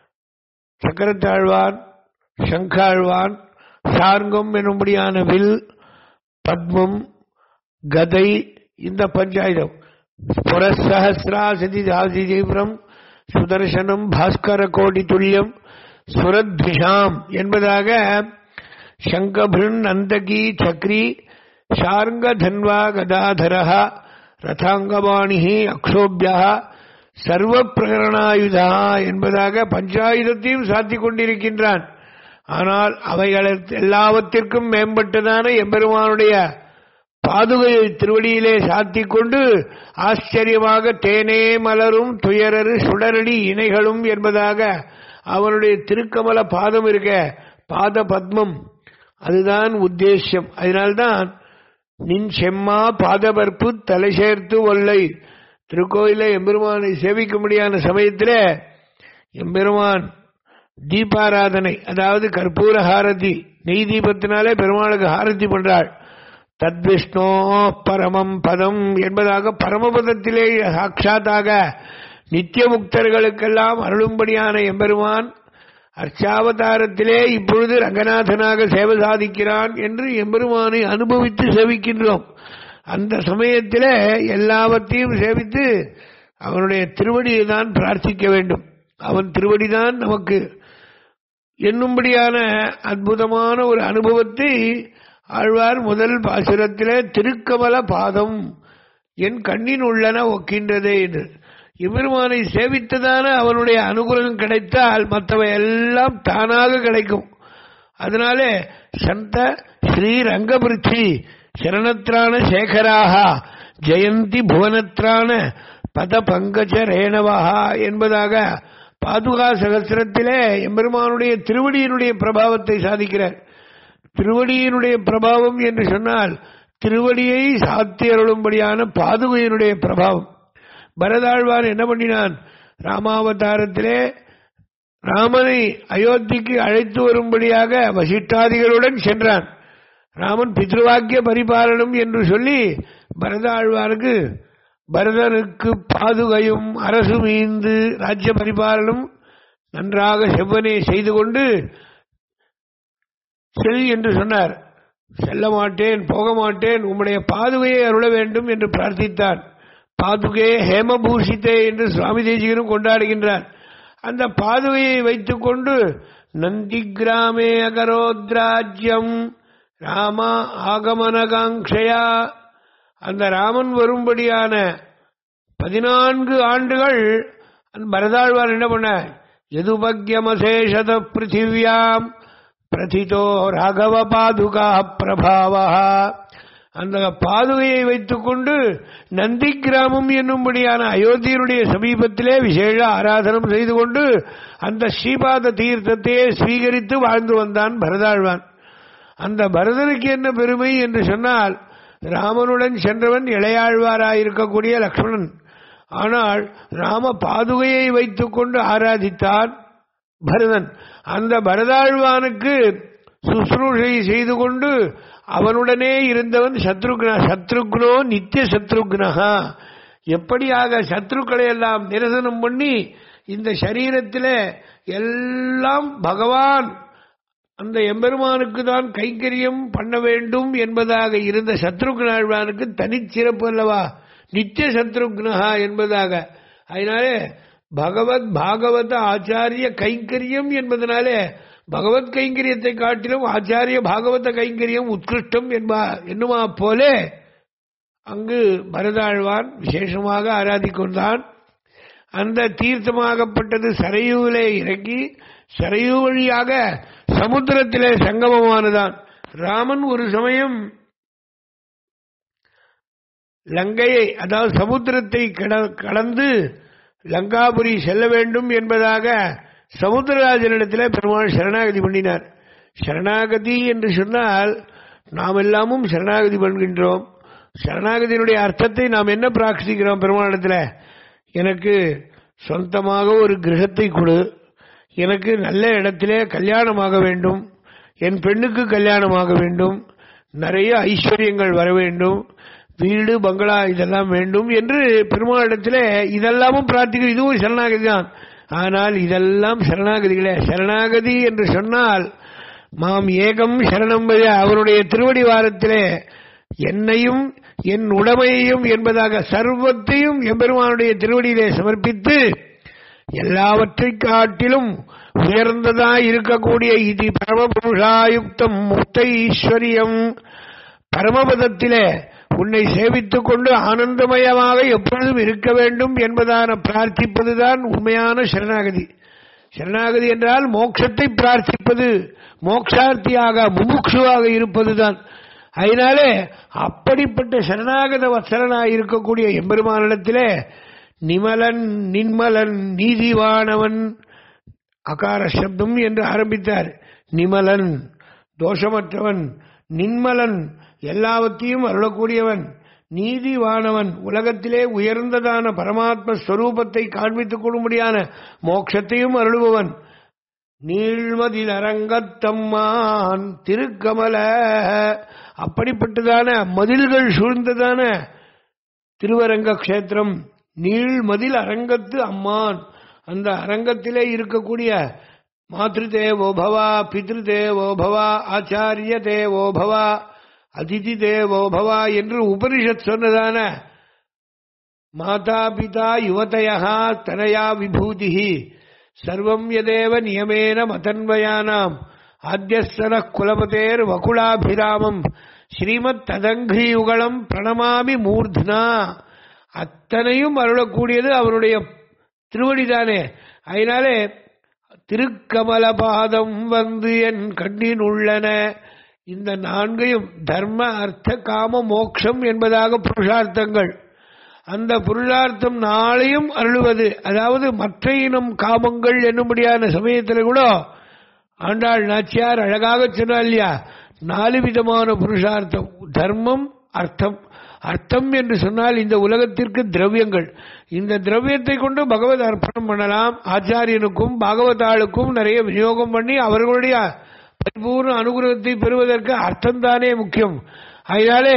சக்கரத்தாழ்வான் சங்காழ்வான் சார்கம் என்னும்படியான வில் பத்மம் கதை இந்த பஞ்சாயுதம் புரசஹசிராசதி தாசி தீவிரம் சுதர்சனம் பாஸ்கர கோடி துல்லியம் சுரத்விஷாம் என்பதாக சங்கபிருன் அந்தகி சக்ரி ஷார்ங்க தன்வா கதாதரः ரதாங்கபாணி அக்ஷோபியா சர்வ பிரகரணாயுதா என்பதாக பஞ்சாயுதத்தையும் சாத்திக் கொண்டிருக்கின்றான் ஆனால் அவைகள் எல்லாவற்றிற்கும் மேம்பட்டதான எம்பெருமானுடைய பாதுகையை திருவடியிலே சாத்திக் கொண்டு ஆச்சரியமாக தேனே மலரும் துயரரு சுடரடி இணைகளும் என்பதாக அவனுடைய திருக்கமல பாதம் இருக்க பாத பத்மம் அதுதான் உத்தேசியம் அதனால்தான் நின் செம்மா பாதபர்ப்பு தலை சேர்த்து ஒல்லை திருக்கோயில எம்பெருமானை சேவிக்க முடியாத சமயத்தில் எம்பெருமான் தீபாராதனை அதாவது கற்பூர ஹாரதி நெய் தீபத்தினாலே பெருமாளுக்கு ஹாரதி பண்றாள் தத்விஷ்ணோ பரமம் பதம் என்பதாக பரமபதத்திலே சாட்சாத்தாக நித்திய முக்தர்களுக்கெல்லாம் அருளும்படியான எம்பெருமான் அர்ச்சாவதாரத்திலே இப்பொழுது ரங்கநாதனாக சேவை சாதிக்கிறான் என்று எம்பெருமானை அனுபவித்து சேவிக்கின்றோம் அந்த சமயத்திலே எல்லாவற்றையும் சேவித்து அவனுடைய திருவடியை தான் பிரார்த்திக்க வேண்டும் அவன் திருவடிதான் நமக்கு என்னும்படியான அற்புதமான ஒரு அனுபவத்தை ஆழ்வார் முதல் பாசுரத்திலே திருக்கமல பாதம் என் கண்ணின் உள்ளன ஒக்கின்றதே என்று எம்பெருமானை சேவித்ததான அவனுடைய அனுகூலம் கிடைத்தால் மற்றவை எல்லாம் தானாக கிடைக்கும் அதனாலே சந்த ஸ்ரீ ரங்கபிருச்சி சரணத்ரான சேகராக ஜெயந்தி புவனத்ரான பத பங்கஜ ரேணவஹா என்பதாக பாதுகா சகசிரத்திலே எம்பெருமானுடைய திருவடியினுடைய பிரபாவத்தை சாதிக்கிறார் திருவடியினுடைய பிரபாவம் என்று சொன்னால் திருவடியை சாத்தி அருளும்படியான பாதுகையினுடைய பிரபாவம் பரதாழ்வான் என்ன பண்ணினான் ராமாவதாரத்திலே ராமனை அயோத்திக்கு அழைத்து வரும்படியாக வசிஷ்டாதிகளுடன் சென்றான் ராமன் பித்ருவாக்கிய பரிபாலனம் என்று சொல்லி பரதாழ்வாருக்கு பரதனுக்கு பாதுகையும் அரசு மீந்து ராஜ்ய பரிபாலனம் நன்றாக செவ்வனே செய்து கொண்டு செல் என்று சொன்னார் செல்ல மாட்டேன் போக மாட்டேன் உம்முடைய பாதுகையை அருள வேண்டும் என்று பிரார்த்தித்தான் பாதுகே ஹேமபூஷித்தே என்று சுவாமி தேசிகரும் கொண்டாடுகின்றார் அந்த பாதுகையை வைத்துக்கொண்டு நந்தி கிராமே அகரோத்ராஜ்யம் ராமா ஆகமனகாங்ஷயா அந்த ராமன் வரும்படியான பதினான்கு ஆண்டுகள் பரதாழ்வார் என்ன பண்ண எதுபக்யமசேஷத பிருத்திவியாம் பிரதிதோ ராகவ பாதுகா பிரபாவா அந்த பாதுகையை வைத்துக்கொண்டு நந்தி கிராமம் என்னும்படியான அயோத்தியனுடைய சமீபத்திலே விசேஷ ஆராதனம் செய்து கொண்டு அந்த ஸ்ரீபாத தீர்த்தத்தையே ஸ்வீகரித்து வாழ்ந்து வந்தான் பரதாழ்வான் அந்த பரதனுக்கு என்ன பெருமை என்று சொன்னால் ராமனுடன் சென்றவன் இளையாழ்வாராயிருக்கக்கூடிய லக்ஷ்மணன் ஆனால் ராம பாதுகையை வைத்துக்கொண்டு ஆராதித்தான் பரதன் அந்த பரதாழ்வானுக்கு சுশ্ரூஷை செய்து கொண்டு அவனுடனே இருந்தவன் சத்ருக்னா சத்ருக்னோ நித்திய சத்ருக்னஹா எப்படியாக சத்ருக்களை எல்லாம் நிரசனம் பண்ணி இந்த சரீரத்தில் எல்லாம் பகவான் அந்த எம்பெருமானுக்கு தான் கைங்கரியம் பண்ண வேண்டும் என்பதாக இருந்த சத்ருக்னாழ்வானுக்கு தனிச்சிறப்பு அல்லவா நித்திய சத்ருக்னஹா என்பதாக அதனாலே பகவத் பாகவத ஆச்சாரிய கைங்கரியம் என்பதனாலே பகவத் கைங்கரியத்தை காட்டிலும் ஆச்சாரிய பாகவத கைங்கரியம் உத்கிருஷ்டம் என்பா என்னுமா போலே அங்கு பரதாழ்வான் விசேஷமாக ஆராதிக்கொண்டான் அந்த தீர்த்தமாகப்பட்டது சரையூவிலே இறங்கி சரையூ வழியாக சமுத்திரத்திலே சங்கமமானதான் ராமன் ஒரு சமயம் லங்கையை அதாவது சமுத்திரத்தை கடந்து லங்காபுரி செல்ல வேண்டும் என்பதாக சமுத்திரராஜனிடத்தில் பெருமாள் சரணாகதி பண்ணினார் சரணாகதி என்று சொன்னால் நாம் எல்லாமும் சரணாகதி பண்ணுகின்றோம் சரணாகதியினுடைய அர்த்தத்தை நாம் என்ன பிரார்த்திக்கிறோம் பெருமாளிடத்தில் எனக்கு சொந்தமாக ஒரு கிரகத்தை கொடு எனக்கு நல்ல இடத்திலே கல்யாணமாக வேண்டும் என் பெண்ணுக்கு கல்யாணமாக வேண்டும் நிறைய ஐஸ்வர்யங்கள் வர வேண்டும் வீடு பங்களா இதெல்லாம் வேண்டும் என்று பெருமாளிடத்தில் இதெல்லாமும் பிரார்த்திக்கும் இதுவும் சரணாகதி தான் ஆனால் இதெல்லாம் சரணாகதிகளே சரணாகதி என்று சொன்னால் மாம் ஏகம் சரணம் பய அவருடைய திருவடி வாரத்திலே என்னையும் என் உடமையையும் என்பதாக சர்வத்தையும் எம்பெருமானுடைய திருவடியிலே சமர்ப்பித்து எல்லாவற்றை காட்டிலும் உயர்ந்ததாய் இருக்கக்கூடிய இது பரமபுருஷாயுக்தம் முக்த ஈஸ்வரியம் பரமபதத்திலே உன்னை சேவித்துக் கொண்டு ஆனந்தமயமாக எப்பொழுதும் இருக்க வேண்டும் என்பதான பிரார்த்திப்பதுதான் உண்மையான சரணாகதி சரணாகதி என்றால் மோட்சத்தை பிரார்த்திப்பது மோக்ஷார்த்தியாக முமுட்சுவாக இருப்பதுதான் அதனாலே அப்படிப்பட்ட சரணாகத வத்சலனாய் இருக்கக்கூடிய எம்பெருமானிடத்திலே நிமலன் நின்மலன் நீதிவானவன் அகார சப்தம் என்று ஆரம்பித்தார் நிமலன் தோஷமற்றவன் நின்மலன் எல்லாவற்றையும் அருளக்கூடியவன் நீதிவானவன் உலகத்திலே உயர்ந்ததான பரமாத்ம ஸ்வரூபத்தை காண்பித்துக் கொள்ளும்படியான மோட்சத்தையும் அருளுபவன் நீழ்மதில் அரங்கத்தம்மான் திருக்கமல அப்படிப்பட்டதான மதில்கள் சூழ்ந்ததான திருவரங்க கஷேத்திரம் நீழ்மதில் அரங்கத்து அம்மான் அந்த அரங்கத்திலே இருக்கக்கூடிய மாத்ரு தேவோ பவா பித்ரு தேவோ பவா ஆச்சாரிய தேவோ பவா அதிதி தேவோ பவா என்று உபனிஷத் சொன்னதான மாதா பிதா யுவதயா தனயா விபூதி சர்வம் யதேவ நியமேன மதன்வயானாம் ஆத்தியஸ்தன குலபதேர் வகுலாபிராமம் ஸ்ரீமத் ததங்கியுகலம் பிரணமாமி மூர்த்னா அத்தனையும் அருளக்கூடியது அவருடைய திருவடிதானே அதனாலே திருக்கமல பாதம் வந்து என் கண்ணின் உள்ளன இந்த நான்கையும் தர்ம அர்த்த காம மோக்ஷம் என்பதாக புருஷார்த்தங்கள் அந்த புருஷார்த்தம் நாளையும் அருளுவது அதாவது மற்ற இனம் காமங்கள் என்னும்படியான சமயத்தில் கூட ஆண்டாள் நாச்சியார் அழகாக சொன்னார் இல்லையா நாலு விதமான புருஷார்த்தம் தர்மம் அர்த்தம் அர்த்தம் என்று சொன்னால் இந்த உலகத்திற்கு திரவியங்கள் இந்த திரவியத்தை கொண்டு பகவத் அர்ப்பணம் பண்ணலாம் ஆச்சாரியனுக்கும் பாகவதாளுக்கும் நிறைய விநியோகம் பண்ணி அவர்களுடைய பரிபூர்ண அனுகிரகத்தை பெறுவதற்கு அர்த்தம் தானே முக்கியம் அதனாலே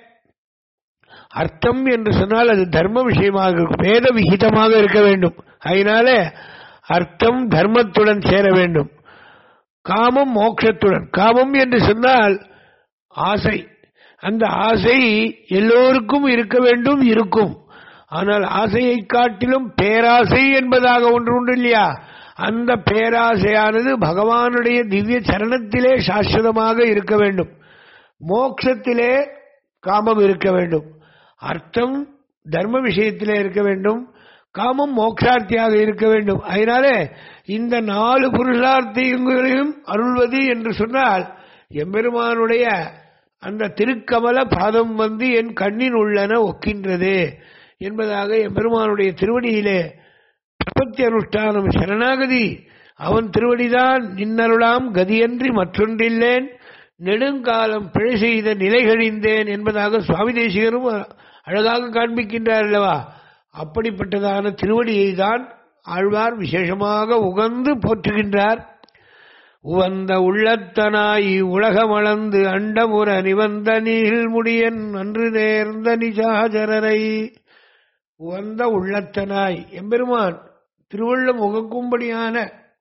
அர்த்தம் என்று சொன்னால் அது தர்ம விஷயமாக இருக்கும் வேத விகிதமாக இருக்க வேண்டும் அதனாலே அர்த்தம் தர்மத்துடன் சேர வேண்டும் காமம் மோட்சத்துடன் காமம் என்று சொன்னால் ஆசை அந்த ஆசை எல்லோருக்கும் இருக்க வேண்டும் இருக்கும் ஆனால் ஆசையை காட்டிலும் பேராசை என்பதாக ஒன்று உண்டு இல்லையா அந்த பேராசையானது பகவானுடைய திவ்ய சரணத்திலே சாஸ்வதமாக இருக்க வேண்டும் மோட்சத்திலே காமம் இருக்க வேண்டும் அர்த்தம் தர்ம விஷயத்திலே இருக்க வேண்டும் காமம் மோட்சார்த்தியாக இருக்க வேண்டும் அதனாலே இந்த நாலு புருஷார்த்தியங்களையும் அருள்வது என்று சொன்னால் எம்பெருமானுடைய அந்த திருக்கமல பாதம் வந்து என் கண்ணின் உள்ளன ஒக்கின்றது என்பதாக எம்பெருமானுடைய திருவடியிலே பிரபத்தி அனுஷ்டானம் சரணாகதி அவன் திருவடிதான் நின்னருளாம் கதியன்றி மற்றொன்றில்லேன் நெடுங்காலம் பிழை செய்த நிலைகழிந்தேன் என்பதாக சுவாமி தேசிகரும் அழகாக காண்பிக்கின்றார் அல்லவா அப்படிப்பட்டதான திருவடியை தான் ஆழ்வார் விசேஷமாக உகந்து போற்றுகின்றார் உவந்த உள்ளத்தனாய் உலகமளந்து அண்டமுற நிவந்த நீழ்முடியன் அன்று நேர்ந்த நிஜாஜரரை உவந்த உள்ளத்தனாய் எம்பெருமான் திருவள்ளம் உகக்கும்படியான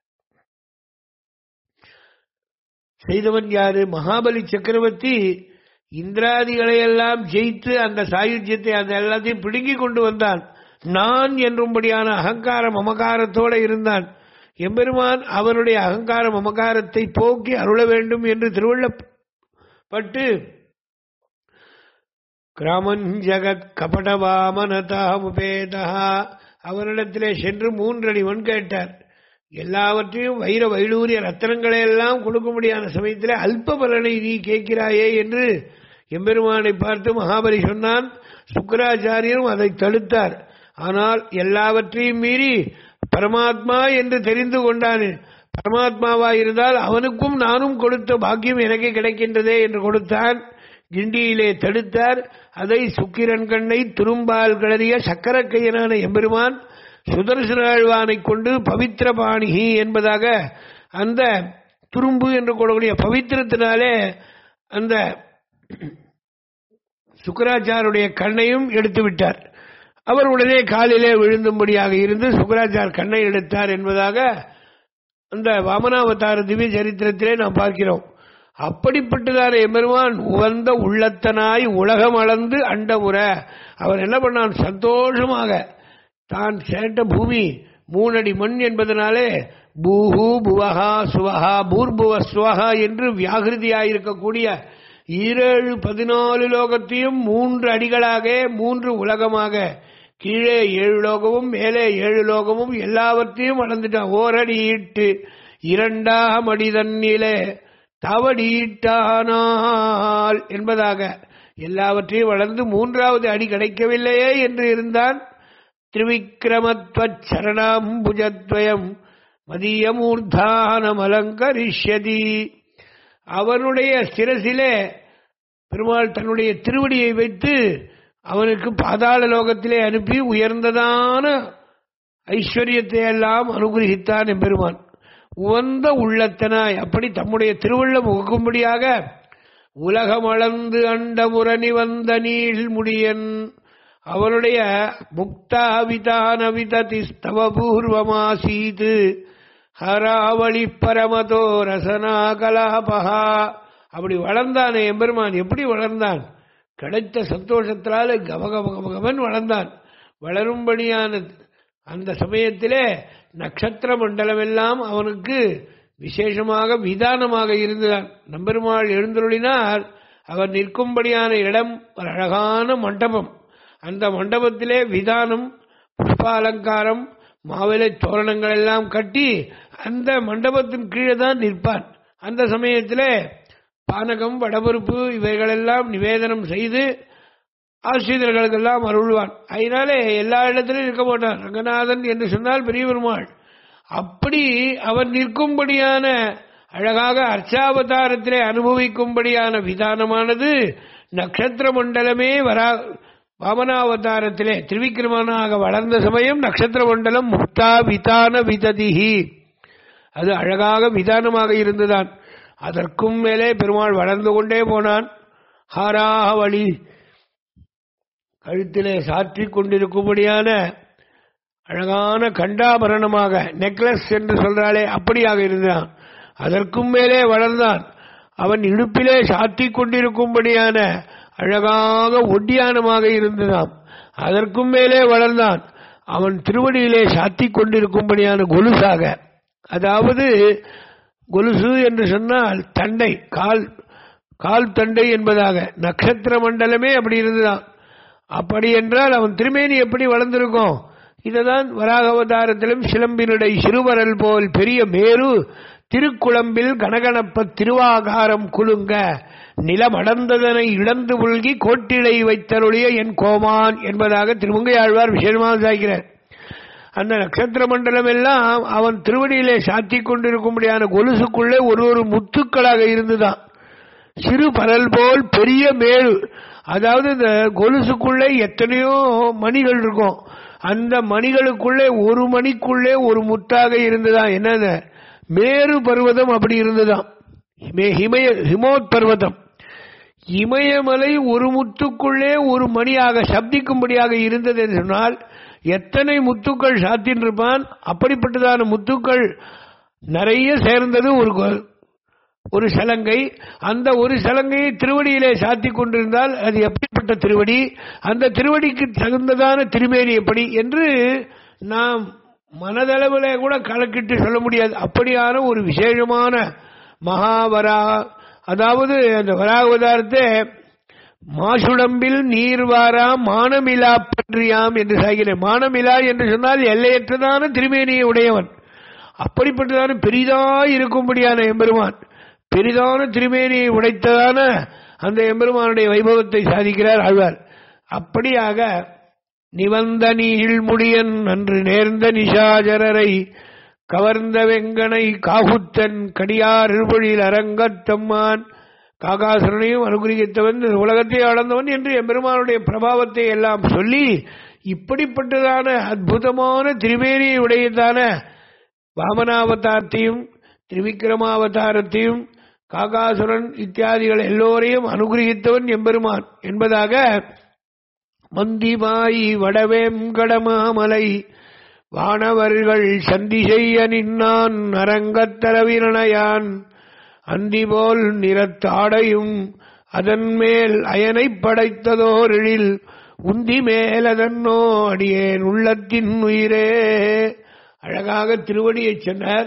செய்தவன் யாரு மகாபலி சக்கரவர்த்தி இந்திராதிகளை எல்லாம் ஜெயித்து அந்த சாயுஜ்யத்தை அந்த எல்லாத்தையும் பிடுங்கி கொண்டு வந்தான் நான் என்றும்படியான அகங்கார மமகாரத்தோட இருந்தான் எம்பெருமான் அவனுடைய அகங்கார மமகாரத்தை போக்கி அருள வேண்டும் என்று திருவள்ளப்பட்டு கிராமன் ஜகத் கபடவாமனதாமுபேதா அவனிடத்திலே சென்று மூன்றடி மண் கேட்டார் எல்லாவற்றையும் வைர வைடூரிய ரத்தனங்களை எல்லாம் கொடுக்கும்படியான சமயத்தில் அல்ப பலனை நீ கேட்கிறாயே என்று எம்பெருமானை பார்த்து மகாபலி சொன்னான் சுக்கராச்சாரியரும் அதை தடுத்தார் ஆனால் எல்லாவற்றையும் மீறி பரமாத்மா என்று தெரிந்து கொண்டான் பரமாத்மாவா இருந்தால் அவனுக்கும் நானும் கொடுத்த பாக்கியம் எனக்கு கிடைக்கின்றதே என்று கொடுத்தான் கிண்டியிலே தடுத்தார் அதை சுக்கிரன் கண்ணை துரும்பால் கிளறிய சக்கரக்கையனான எம்பெருமான் சுதர்சனாழ்வானை கொண்டு பவித்திர பாணிகி என்பதாக அந்த துரும்பு என்று கூடக்கூடிய பவித்திரத்தினாலே அந்த சுக்கராச்சாருடைய கண்ணையும் எடுத்து விட்டார் அவர் உடனே காலிலே விழுந்தும்படியாக இருந்து சுக்கராச்சார் கண்ணை எடுத்தார் என்பதாக அந்த வாமனாவதார திவ்ய சரித்திரத்திலே நாம் பார்க்கிறோம் அப்படிப்பட்டதான எம்பெருமான் உவந்த உள்ளத்தனாய் உலகம் அளந்து அண்டமுற அவர் என்ன பண்ணான் சந்தோஷமாக தான் சேட்ட பூமி மூணடி மண் என்பதனாலே பூஹு புவஹா சுவஹா பூர்புவ சுவஹா என்று வியாகிருதியாயிருக்கக்கூடிய ஈரேழு பதினாலு லோகத்தையும் மூன்று அடிகளாக மூன்று உலகமாக கீழே ஏழு லோகமும் மேலே ஏழு லோகமும் எல்லாவற்றையும் வளர்ந்துட்டான் ஓரடி ஈட்டு இரண்டாம் அடி தண்ணிலே தவடியிட்டானால் என்பதாக எல்லாவற்றையும் வளர்ந்து மூன்றாவது அடி கிடைக்கவில்லையே என்று இருந்தான் திரிவிக்ரமத்வச் சரணாம்புஜத்வயம் மதியமூர்தானம் அலங்கரிஷ்யதி அவனுடைய சிரசிலே பெருமாள் தன்னுடைய திருவடியை வைத்து அவனுக்கு பாதாள லோகத்திலே அனுப்பி உயர்ந்ததான ஐஸ்வர்யத்தை எல்லாம் அனுகிரகித்தான் எம்பெருமான் உவந்த உள்ளத்தனாய் அப்படி தம்முடைய திருவள்ளம் உகுக்கும்படியாக உலகமளந்து அண்டமுரணி வந்த நீள் முடியன் அவனுடைய முக்தாவிதானவிததிஸ்தவ பூர்வமாசீது ஹராவளி பரமதோ ரசனா கலாபகா அப்படி வளர்ந்தானே எம்பெருமான் எப்படி வளர்ந்தான் கிடைத்த சந்தோஷத்தினால கமகம கமகமன் வளர்ந்தான் வளரும்படியான அந்த சமயத்திலே நட்சத்திர மண்டலம் எல்லாம் அவனுக்கு விசேஷமாக விதானமாக இருந்தான் நம்பெருமாள் எழுந்தருளினால் அவர் நிற்கும்படியான இடம் ஒரு அழகான மண்டபம் அந்த மண்டபத்திலே விதானம் புஷ்ப அலங்காரம் மாவிலை தோரணங்கள் எல்லாம் கட்டி அந்த மண்டபத்தின் கீழே தான் நிற்பான் அந்த சமயத்திலே பானகம் வடபருப்பு இவைகளெல்லாம் நிவேதனம் செய்து ஆசிரியர்களுக்கெல்லாம் அருள்வான் அதனாலே எல்லா இடத்திலும் இருக்க மாட்டான் ரங்கநாதன் என்று சொன்னால் பெரிய பெருமாள் அப்படி அவன் நிற்கும்படியான அழகாக அர்ச்சாவதாரத்திலே அனுபவிக்கும்படியான விதானமானது நட்சத்திர மண்டலமே வரா வாமனாவதாரத்திலே திருவிக்கிரமனாக வளர்ந்த சமயம் நட்சத்திர மண்டலம் முக்தா விதான விததிஹி அது அழகாக விதானமாக இருந்துதான் அதற்கும் மேலே பெருமாள் வளர்ந்து கொண்டே போனான் ஹாராக வழி கழுத்திலே சாற்றிக் கொண்டிருக்கும்படியான அழகான கண்டாபரணமாக நெக்லஸ் என்று சொல்றாளே அப்படியாக இருந்தான் அதற்கும் மேலே வளர்ந்தான் அவன் இடுப்பிலே சாத்திக் கொண்டிருக்கும்படியான அழகாக ஒட்டியானமாக இருந்ததாம் அதற்கும் மேலே வளர்ந்தான் அவன் திருவடியிலே சாத்திக் கொண்டிருக்கும்படியான கொலுசாக அதாவது கொலுசு என்று சொன்னால் தண்டை கால் கால் தண்டை என்பதாக நட்சத்திர மண்டலமே அப்படி இருந்துதான் அப்படி என்றால் அவன் திருமேனி எப்படி வளர்ந்திருக்கும் இதுதான் வராக அவதாரத்திலும் சிலம்பினுடை சிறுவரல் போல் பெரிய மேரு திருக்குழம்பில் கனகனப்ப திருவாகாரம் குலுங்க நிலமடர்ந்ததனை இழந்து புல்கி கோட்டிலை வைத்தருடைய என் கோமான் என்பதாக திருமங்கையாழ்வார் விசேஷமாக சாய்கிறார் அந்த நட்சத்திர மண்டலம் எல்லாம் அவன் திருவடியிலே சாத்திக் கொண்டிருக்கும்படியான கொலுசுக்குள்ளே ஒரு ஒரு முத்துக்களாக இருந்துதான் சிறு பரல் போல் பெரிய மேல் அதாவது இந்த கொலுசுக்குள்ளே எத்தனையோ மணிகள் இருக்கும் அந்த மணிகளுக்குள்ளே ஒரு மணிக்குள்ளே ஒரு முத்தாக இருந்துதான் என்னது மேரு பர்வதம் அப்படி இருந்துதான் ஹிமய ஹிமோத் பர்வதம் இமயமலை ஒரு முத்துக்குள்ளே ஒரு மணியாக சப்திக்கும்படியாக இருந்தது என்று சொன்னால் எத்தனை முத்துக்கள் சாத்தின்றிருப்பான் அப்படிப்பட்டதான முத்துக்கள் நிறைய சேர்ந்தது ஒரு ஒரு சலங்கை அந்த ஒரு சலங்கையை திருவடியிலே சாத்தி கொண்டிருந்தால் அது எப்படிப்பட்ட திருவடி அந்த திருவடிக்கு தகுந்ததான திருமேனி எப்படி என்று நாம் மனதளவில் கூட கணக்கிட்டு சொல்ல முடியாது அப்படியான ஒரு விசேஷமான மகாவரா அதாவது அந்த வராவதாரத்தை மாசுடம்பில் நீர்வாரா மானமிலா பன்றியாம் என்று சாகிறேன் மானமிலா என்று சொன்னால் எல்லையற்றதான திருமேனியை உடையவன் அப்படிப்பட்டதான பெரிதாய் இருக்கும்படியான எம்பெருமான் பெரிதான திருமேனியை உடைத்ததான அந்த எம்பெருமானுடைய வைபவத்தை சாதிக்கிறார் ஆழ்வார் அப்படியாக நிவந்த நீள் முடியன் அன்று நேர்ந்த நிஷாஜரரை கவர்ந்த வெங்கனை காகுத்தன் கடியார் இருபொழில் அரங்கத்தம்மான் காகாசுரனையும் அனுகிரகித்தவன் உலகத்தை அளந்தவன் என்று எம்பெருமானுடைய பிரபாவத்தை எல்லாம் சொல்லி இப்படிப்பட்டதான அற்புதமான திருமேனியை உடையதான வாமனாவதாரத்தையும் திரிவிக்ரமாவதாரத்தையும் காகாசுரன் இத்தியாதிகள் எல்லோரையும் அனுகிரகித்தவன் எம்பெருமான் என்பதாக மந்திமாயி வடவேங்கடமாமலை வானவர்கள் சந்தி செய்ய நின்னான் அரங்கத்தரவிரணையான் அந்திபோல் நிறத்தாடையும் அதன் மேல் அயனைப் படைத்ததோரில் உந்தி மேலதன்னோ அடியேன் உள்ளத்தின் உயிரே அழகாக திருவடியைச் சொன்னார்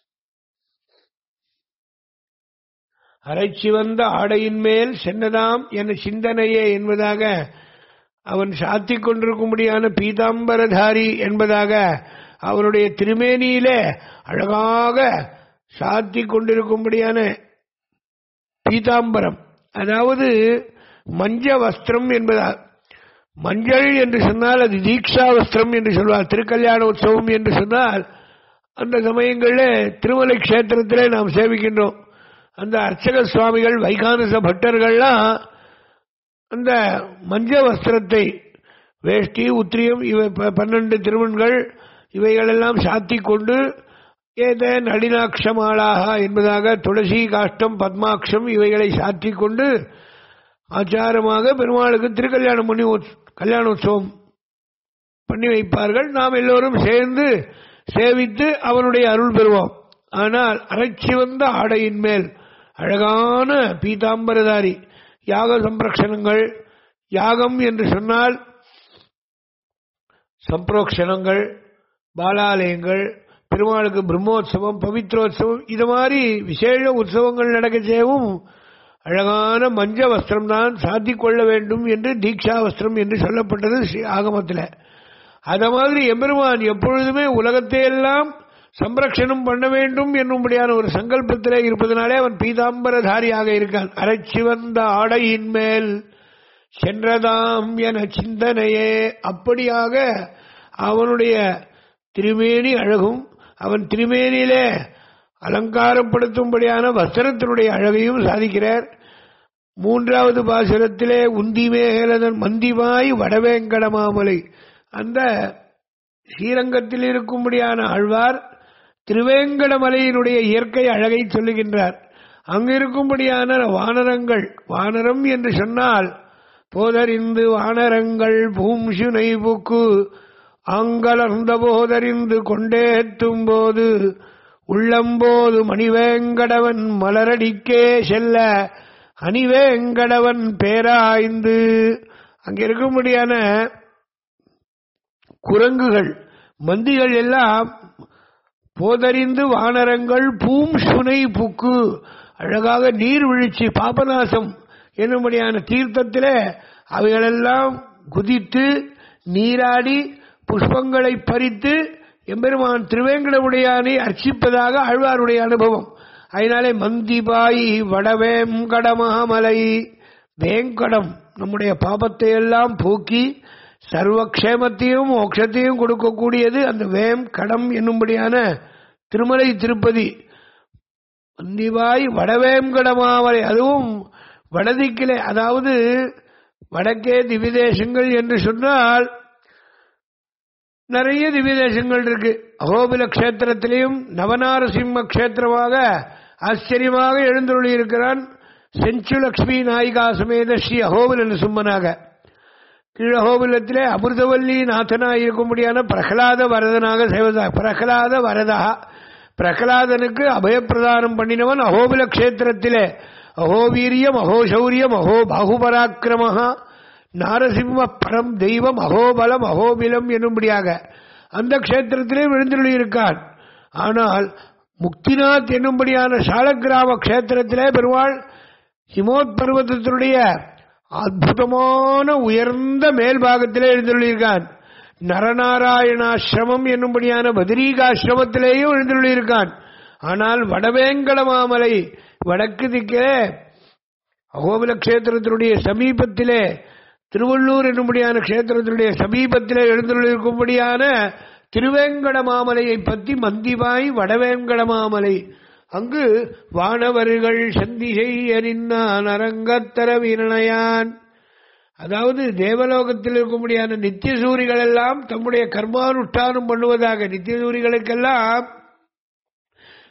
அரைச்சி வந்த ஆடையின் மேல் சென்னதாம் என சிந்தனையே என்பதாக அவன் சாத்திக் கொண்டிருக்கும்படியான பீதாம்பரதாரி என்பதாக அவனுடைய திருமேனியிலே அழகாக சாத்திக் கொண்டிருக்கும்படியான பீதாம்பரம் அதாவது மஞ்ச வஸ்திரம் என்பதா மஞ்சள் என்று சொன்னால் அது தீக்ஷா வஸ்திரம் என்று சொல்வார் திருக்கல்யாண உற்சவம் என்று சொன்னால் அந்த சமயங்களில் திருமலை கஷேத்திரத்திலே நாம் சேவிக்கின்றோம் அந்த அர்ச்சக சுவாமிகள் வைகானச பட்டர்கள்லாம் அந்த மஞ்ச வஸ்திரத்தை வேஷ்டி உத்திரியம் இவை பன்னெண்டு திருமண்கள் இவைகளெல்லாம் சாத்தி கொண்டு ஏத நளினாட்சமாளாக என்பதாக துளசி காஷ்டம் பத்மாட்சம் இவைகளை சாத்தி கொண்டு ஆச்சாரமாக பெருமாளுக்கு திருக்கல்யாணம் பண்ணி கல்யாணோத்சவம் பண்ணி வைப்பார்கள் நாம் எல்லோரும் சேர்ந்து சேவித்து அவனுடைய அருள் பெறுவோம் ஆனால் அரைச்சி வந்த ஆடையின் மேல் அழகான பீதாம்பரதாரி யாக சம்பிரக்ஷணங்கள் யாகம் என்று சொன்னால் சம்பிரோக்ஷணங்கள் பாலாலயங்கள் பெருமாளுக்கு பிரம்மோத்சவம் பவித்ரோத்சவம் இது மாதிரி விசேஷ உற்சவங்கள் நடக்க செய்யவும் அழகான மஞ்ச வஸ்திரம் தான் சாத்திக் கொள்ள வேண்டும் என்று தீக்ஷா வஸ்திரம் என்று சொல்லப்பட்டது ஆகமத்தில் அத மாதிரி எம்பெருமான் எப்பொழுதுமே உலகத்தையெல்லாம் சம்ரக்ஷணம் பண்ண வேண்டும் என்னும்படியான ஒரு சங்கல்பத்திலே இருப்பதனாலே அவன் பீதாம்பரதாரியாக இருக்கான் அரைச்சி வந்த ஆடையின் மேல் சென்றதாம் என சிந்தனையே அப்படியாக அவனுடைய திருமேனி அழகும் அவன் திருமேனியிலே அலங்காரப்படுத்தும்படியான வஸ்திரத்தினுடைய அழகையும் சாதிக்கிறார் மூன்றாவது பாசுரத்திலே உந்திமேகலதன் மந்திவாய் வடவேங்கடமாமலை அந்த ஸ்ரீரங்கத்தில் இருக்கும்படியான ஆழ்வார் திருவேங்கடமலையினுடைய இயற்கை அழகை சொல்லுகின்றார் அங்கு இருக்கும்படியான வானரங்கள் வானரம் என்று சொன்னால் போதறிந்து வானரங்கள் பூம்சுனை புக்கு ஆங்கலர்ந்த போதறிந்து கொண்டேத்தும் போது உள்ளம்போது மணிவேங்கடவன் மலரடிக்கே செல்ல அணிவேங்கடவன் பேராய்ந்து அங்க இருக்கும்படியான குரங்குகள் மந்திகள் எல்லாம் போதறிந்து வானரங்கள் பூம் சுனை புக்கு அழகாக நீர் வீழ்ச்சி பாபநாசம் என்னும்படியான தீர்த்தத்திலே அவைகளெல்லாம் குதித்து நீராடி புஷ்பங்களை பறித்து எம்பெருமான் திருவேங்கடமுடையானை அர்ச்சிப்பதாக ஆழ்வாருடைய அனுபவம் அதனாலே மந்திபாய் வடவேங்கடமாமலை வேங்கடம் நம்முடைய பாபத்தை எல்லாம் போக்கி சர்வக்ஷேமத்தையும் மோட்சத்தையும் கொடுக்கக்கூடியது அந்த வேம் கடம் என்னும்படியான திருமலை திருப்பதி மந்திவாய் வடவேங்கடமாமலை அதுவும் வடதிக்கிலே அதாவது வடக்கே திவிதேசங்கள் என்று சொன்னால் நிறைய திவ்யதேசங்கள் இருக்கு அகோபில கஷேத்திரத்திலையும் நவநாரசிம்ம கஷேத்திரமாக ஆச்சரியமாக எழுந்துள்ளி இருக்கிறான் செஞ்சுலக்ஷ்மி நாயிகா சமேத ஸ்ரீ அகோபில நரசிம்மனாக கீழகோபிலத்திலே அமிர்தவல்லி நாதனாக இருக்கும்படியான பிரகலாத வரதனாக செய்வதா பிரகலாத வரதா பிரகலாதனுக்கு அபயப்பிரதானம் பண்ணினவன் அகோபில கஷேத்திரத்திலே அகோவீரியம் அகோசௌரியம் அகோ பாகுபராக்கிரமஹா நாரசிம்ம பரம் தெய்வம் அகோபலம் அகோபிலம் என்னும்படியாக அந்த கஷேத்திரத்திலே விழுந்துள்ளி இருக்கான் ஆனால் முக்திநாத் என்னும்படியான சாலக்கிராம கஷேத்திரத்திலே பெருமாள் ஹிமோத் பர்வதத்தினுடைய அற்புதமான உயர்ந்த மேல்பாகத்திலே எழுந்துள்ளிருக்கான் நரநாராயணாசிரமம் என்னும்படியான பத்ரீகாசிரமத்திலேயும் எழுந்துள்ளிருக்கான் ஆனால் வடவேங்கடமாமலை வடக்கு திக்கே அகோபில கஷேத்திரத்தினுடைய சமீபத்திலே திருவள்ளூர் என்னும்படியான கஷேத்திரத்தினுடைய சமீபத்திலே எழுந்துள்ளிருக்கும்படியான திருவேங்கடமாமலையை பற்றி மந்திவாய் வடவேங்கடமாமலை அங்கு வானவர்கள் சந்திசை அறிந்தான் அரங்கத்தர வீரணையான் அதாவது தேவலோகத்தில் இருக்கும்படியான நித்தியசூரிகள் எல்லாம் தம்முடைய கர்மானுஷ்டானம் பண்ணுவதாக நித்தியசூரிகளுக்கெல்லாம்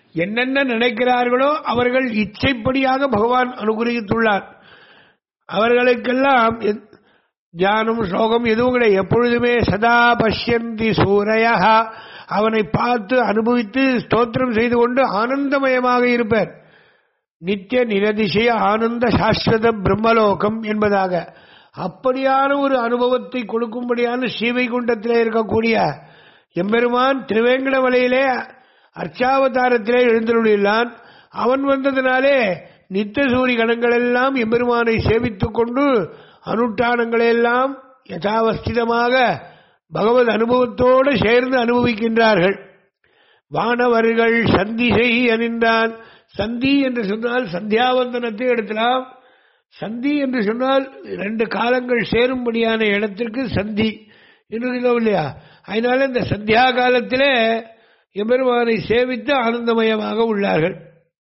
என்னென்ன நினைக்கிறார்களோ அவர்கள் இச்சைப்படியாக பகவான் அனுகிரகித்துள்ளார் அவர்களுக்கெல்லாம் எத்- தியானம் ஸ்லோகம் எதுவும் கிடையாது எப்பொழுதுமே சதா பஷ்யந்தி சூரைய அவனை பார்த்து அனுபவித்து ஸ்தோத்திரம் செய்து கொண்டு ஆனந்தமயமாக இருப்பார் நித்திய நிரதிசய ஆனந்த சாஸ்வத பிரம்மலோகம் என்பதாக அப்படியான ஒரு அனுபவத்தை கொடுக்கும்படியான ஸ்ரீவைகுண்டத்திலே இருக்கக்கூடிய எம்பெருமான் திருவேங்கடமலையிலே அர்ச்சாவதாரத்திலே எழுந்தருளியுள்ளான் அவன் வந்ததினாலே நித்திய சூரி கணங்கள் எல்லாம் எம்பெருமானை சேவித்துக் கொண்டு அனுஷ்டானங்களை எல்லாம் யதாவஸ்திதமாக பகவத் அனுபவத்தோடு சேர்ந்து அனுபவிக்கின்றார்கள் வானவர்கள் சந்திசை அணிந்தான் சந்தி என்று சொன்னால் சந்தியாவந்தனத்தை எடுக்கலாம் சந்தி என்று சொன்னால் ரெண்டு காலங்கள் சேரும்படியான இடத்திற்கு சந்தி என்று சொல்லுவோம் இல்லையா அதனால இந்த சந்தியா காலத்திலே எம்பெருமானை சேவித்து ஆனந்தமயமாக உள்ளார்கள்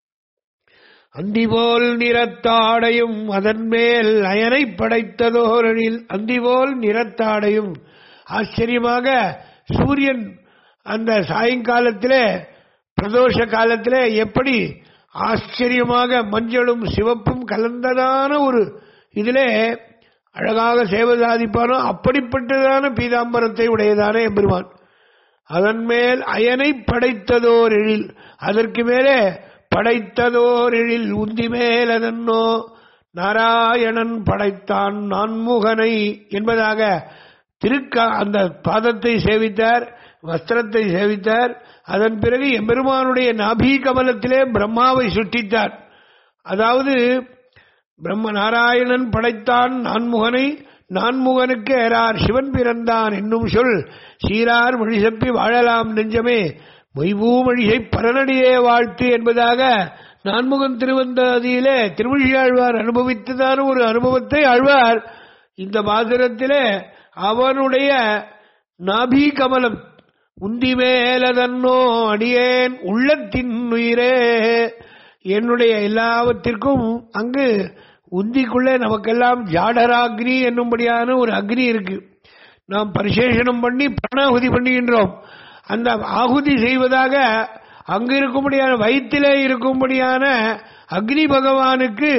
அந்திபோல் நிறத்தாடையும் அதன் மேல் அயனை படைத்ததோரனில் அந்திபோல் நிறத்தாடையும் ஆச்சரியமாக சூரியன் அந்த சாயங்காலத்திலே பிரதோஷ காலத்திலே எப்படி ஆச்சரியமாக மஞ்சளும் சிவப்பும் கலந்ததான ஒரு இதிலே அழகாக சேவை சாதிப்பானோ அப்படிப்பட்டதான பீதாம்பரத்தை உடையதான எம்பெருமான் அதன் மேல் அயனை படைத்ததோர் எழில் அதற்கு மேலே படைத்ததோர் எழில் உந்தி மேல் அதன்னோ நாராயணன் படைத்தான் நான்முகனை என்பதாக திருக்க அந்த பாதத்தை சேவித்தார் வஸ்திரத்தை சேவித்தார் அதன் பிறகு எம்பெருமானுடைய நாபி கமலத்திலே பிரம்மாவை சுட்டித்தார் அதாவது பிரம்ம நாராயணன் படைத்தான் நான்முகனை நான்முகனுக்கு ஏறார் சிவன் பிறந்தான் என்னும் சொல் சீரார் மொழிசப்பி வாழலாம் நெஞ்சமே மொய்பூ மொழியை பரநடியே வாழ்த்து என்பதாக நான்முகன் திருவந்தாதியிலே திருமொழியாழ்வார் அனுபவித்ததான ஒரு அனுபவத்தை ஆழ்வார் இந்த பாசுரத்திலே அவனுடைய நாபி கமலம் உந்தி மேலதன்னோ அடியேன் உள்ளத்தின் உயிரே என்னுடைய எல்லாவற்றிற்கும் அங்கு உந்திக்குள்ளே நமக்கெல்லாம் ஜாடராக்னி என்னும்படியான ஒரு அக்னி இருக்கு நாம் பரிசேஷனம் பண்ணி பிரணாகுதி பண்ணுகின்றோம் அந்த ஆகுதி செய்வதாக அங்கு இருக்கும்படியான வயிற்றிலே இருக்கும்படியான அக்னி பகவானுக்கு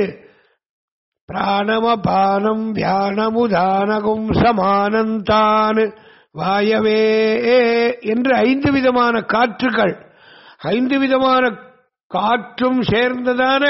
பிராணமபானம் தியானமுதானகும் சமானந்தான் வாயவே என்று ஐந்து விதமான காற்றுகள் ஐந்து விதமான காற்றும் சேர்ந்ததான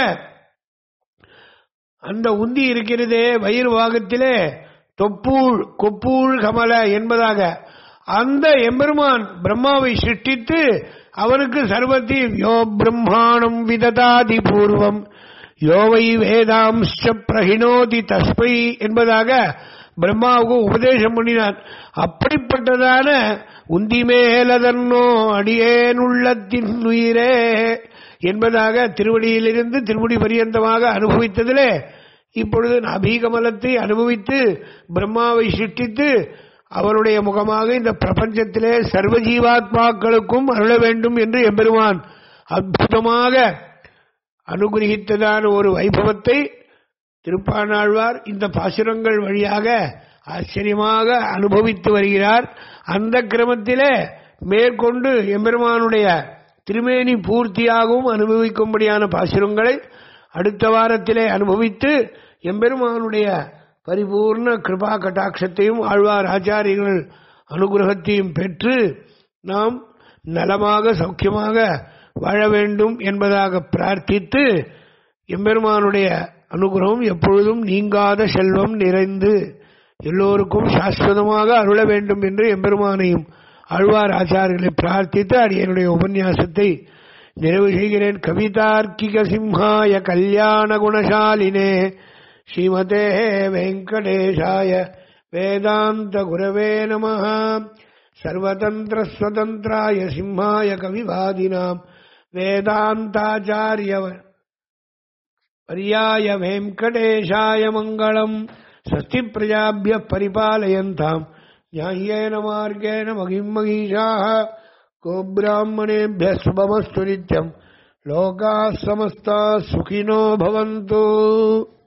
அந்த உந்தி இருக்கிறதே வயிறு பாகத்திலே தொப்பூழ் கொப்பூழ் கமல என்பதாக அந்த எம்பெருமான் பிரம்மாவை சிருஷ்டித்து அவனுக்கு சர்வத்தி யோ பிரம்மாணம் விததாதி பூர்வம் யோவை வேதாம்ச பிரகிணோதி தஸ்மை என்பதாக பிரம்மாவுக்கு உபதேசம் பண்ணினான் அப்படிப்பட்டதான உந்தி மேலதன்னோ அடியேனுள்ளத்தின் உயிரே என்பதாக திருவடியிலிருந்து திருமுடி பரியந்தமாக அனுபவித்ததிலே இப்பொழுது அபீகமலத்தை அனுபவித்து பிரம்மாவை சிருஷ்டித்து அவருடைய முகமாக இந்த பிரபஞ்சத்திலே சர்வ ஜீவாத்மாக்களுக்கும் அருள வேண்டும் என்று எம்பெருமான் அற்புதமாக அனுகிரகித்ததான ஒரு வைபவத்தை திருப்பானாழ்வார் இந்த பாசுரங்கள் வழியாக ஆச்சரியமாக அனுபவித்து வருகிறார் அந்த கிரமத்திலே மேற்கொண்டு எம்பெருமானுடைய திருமேனி பூர்த்தியாகவும் அனுபவிக்கும்படியான பாசுரங்களை அடுத்த வாரத்திலே அனுபவித்து எம்பெருமானுடைய பரிபூர்ண கிருபா கட்டாட்சத்தையும் ஆழ்வார் ஆச்சாரியர்கள் அனுகிரகத்தையும் பெற்று நாம் நலமாக சௌக்கியமாக வாழ வேண்டும் என்பதாக பிரார்த்தித்து எம்பெருமானுடைய அனுகிரகம் எப்பொழுதும் நீங்காத செல்வம் நிறைந்து எல்லோருக்கும் சாஸ்வதமாக அருள வேண்டும் என்று எம்பெருமானையும் ஆழ்வார் ஆச்சாரியர்களை பிரார்த்தித்து அடியனுடைய உபன்யாசத்தை நிறைவு செய்கிறேன் கவிதார்க்கிக சிம்ஹாய கல்யாண குணசாலினே ஸ்ரீமதே வெங்கடேஷாய வேதாந்த குரவே நம சர்வதந்திர ஸ்வதந்திராய சிம்ஹாய கவிவாதினாம் வேதாந்தாச்சாரிய पर्याय वेङ्कटेशाय मङ्गलम् स्वस्ति प्रजाभ्यः परिपालयन्ताम् न्याय्येन मार्गेण महिम् महीषाः गोब्राह्मणेभ्यः शुभमस्तु नित्यम् लोकाः समस्ताः सुखिनो भवन्तु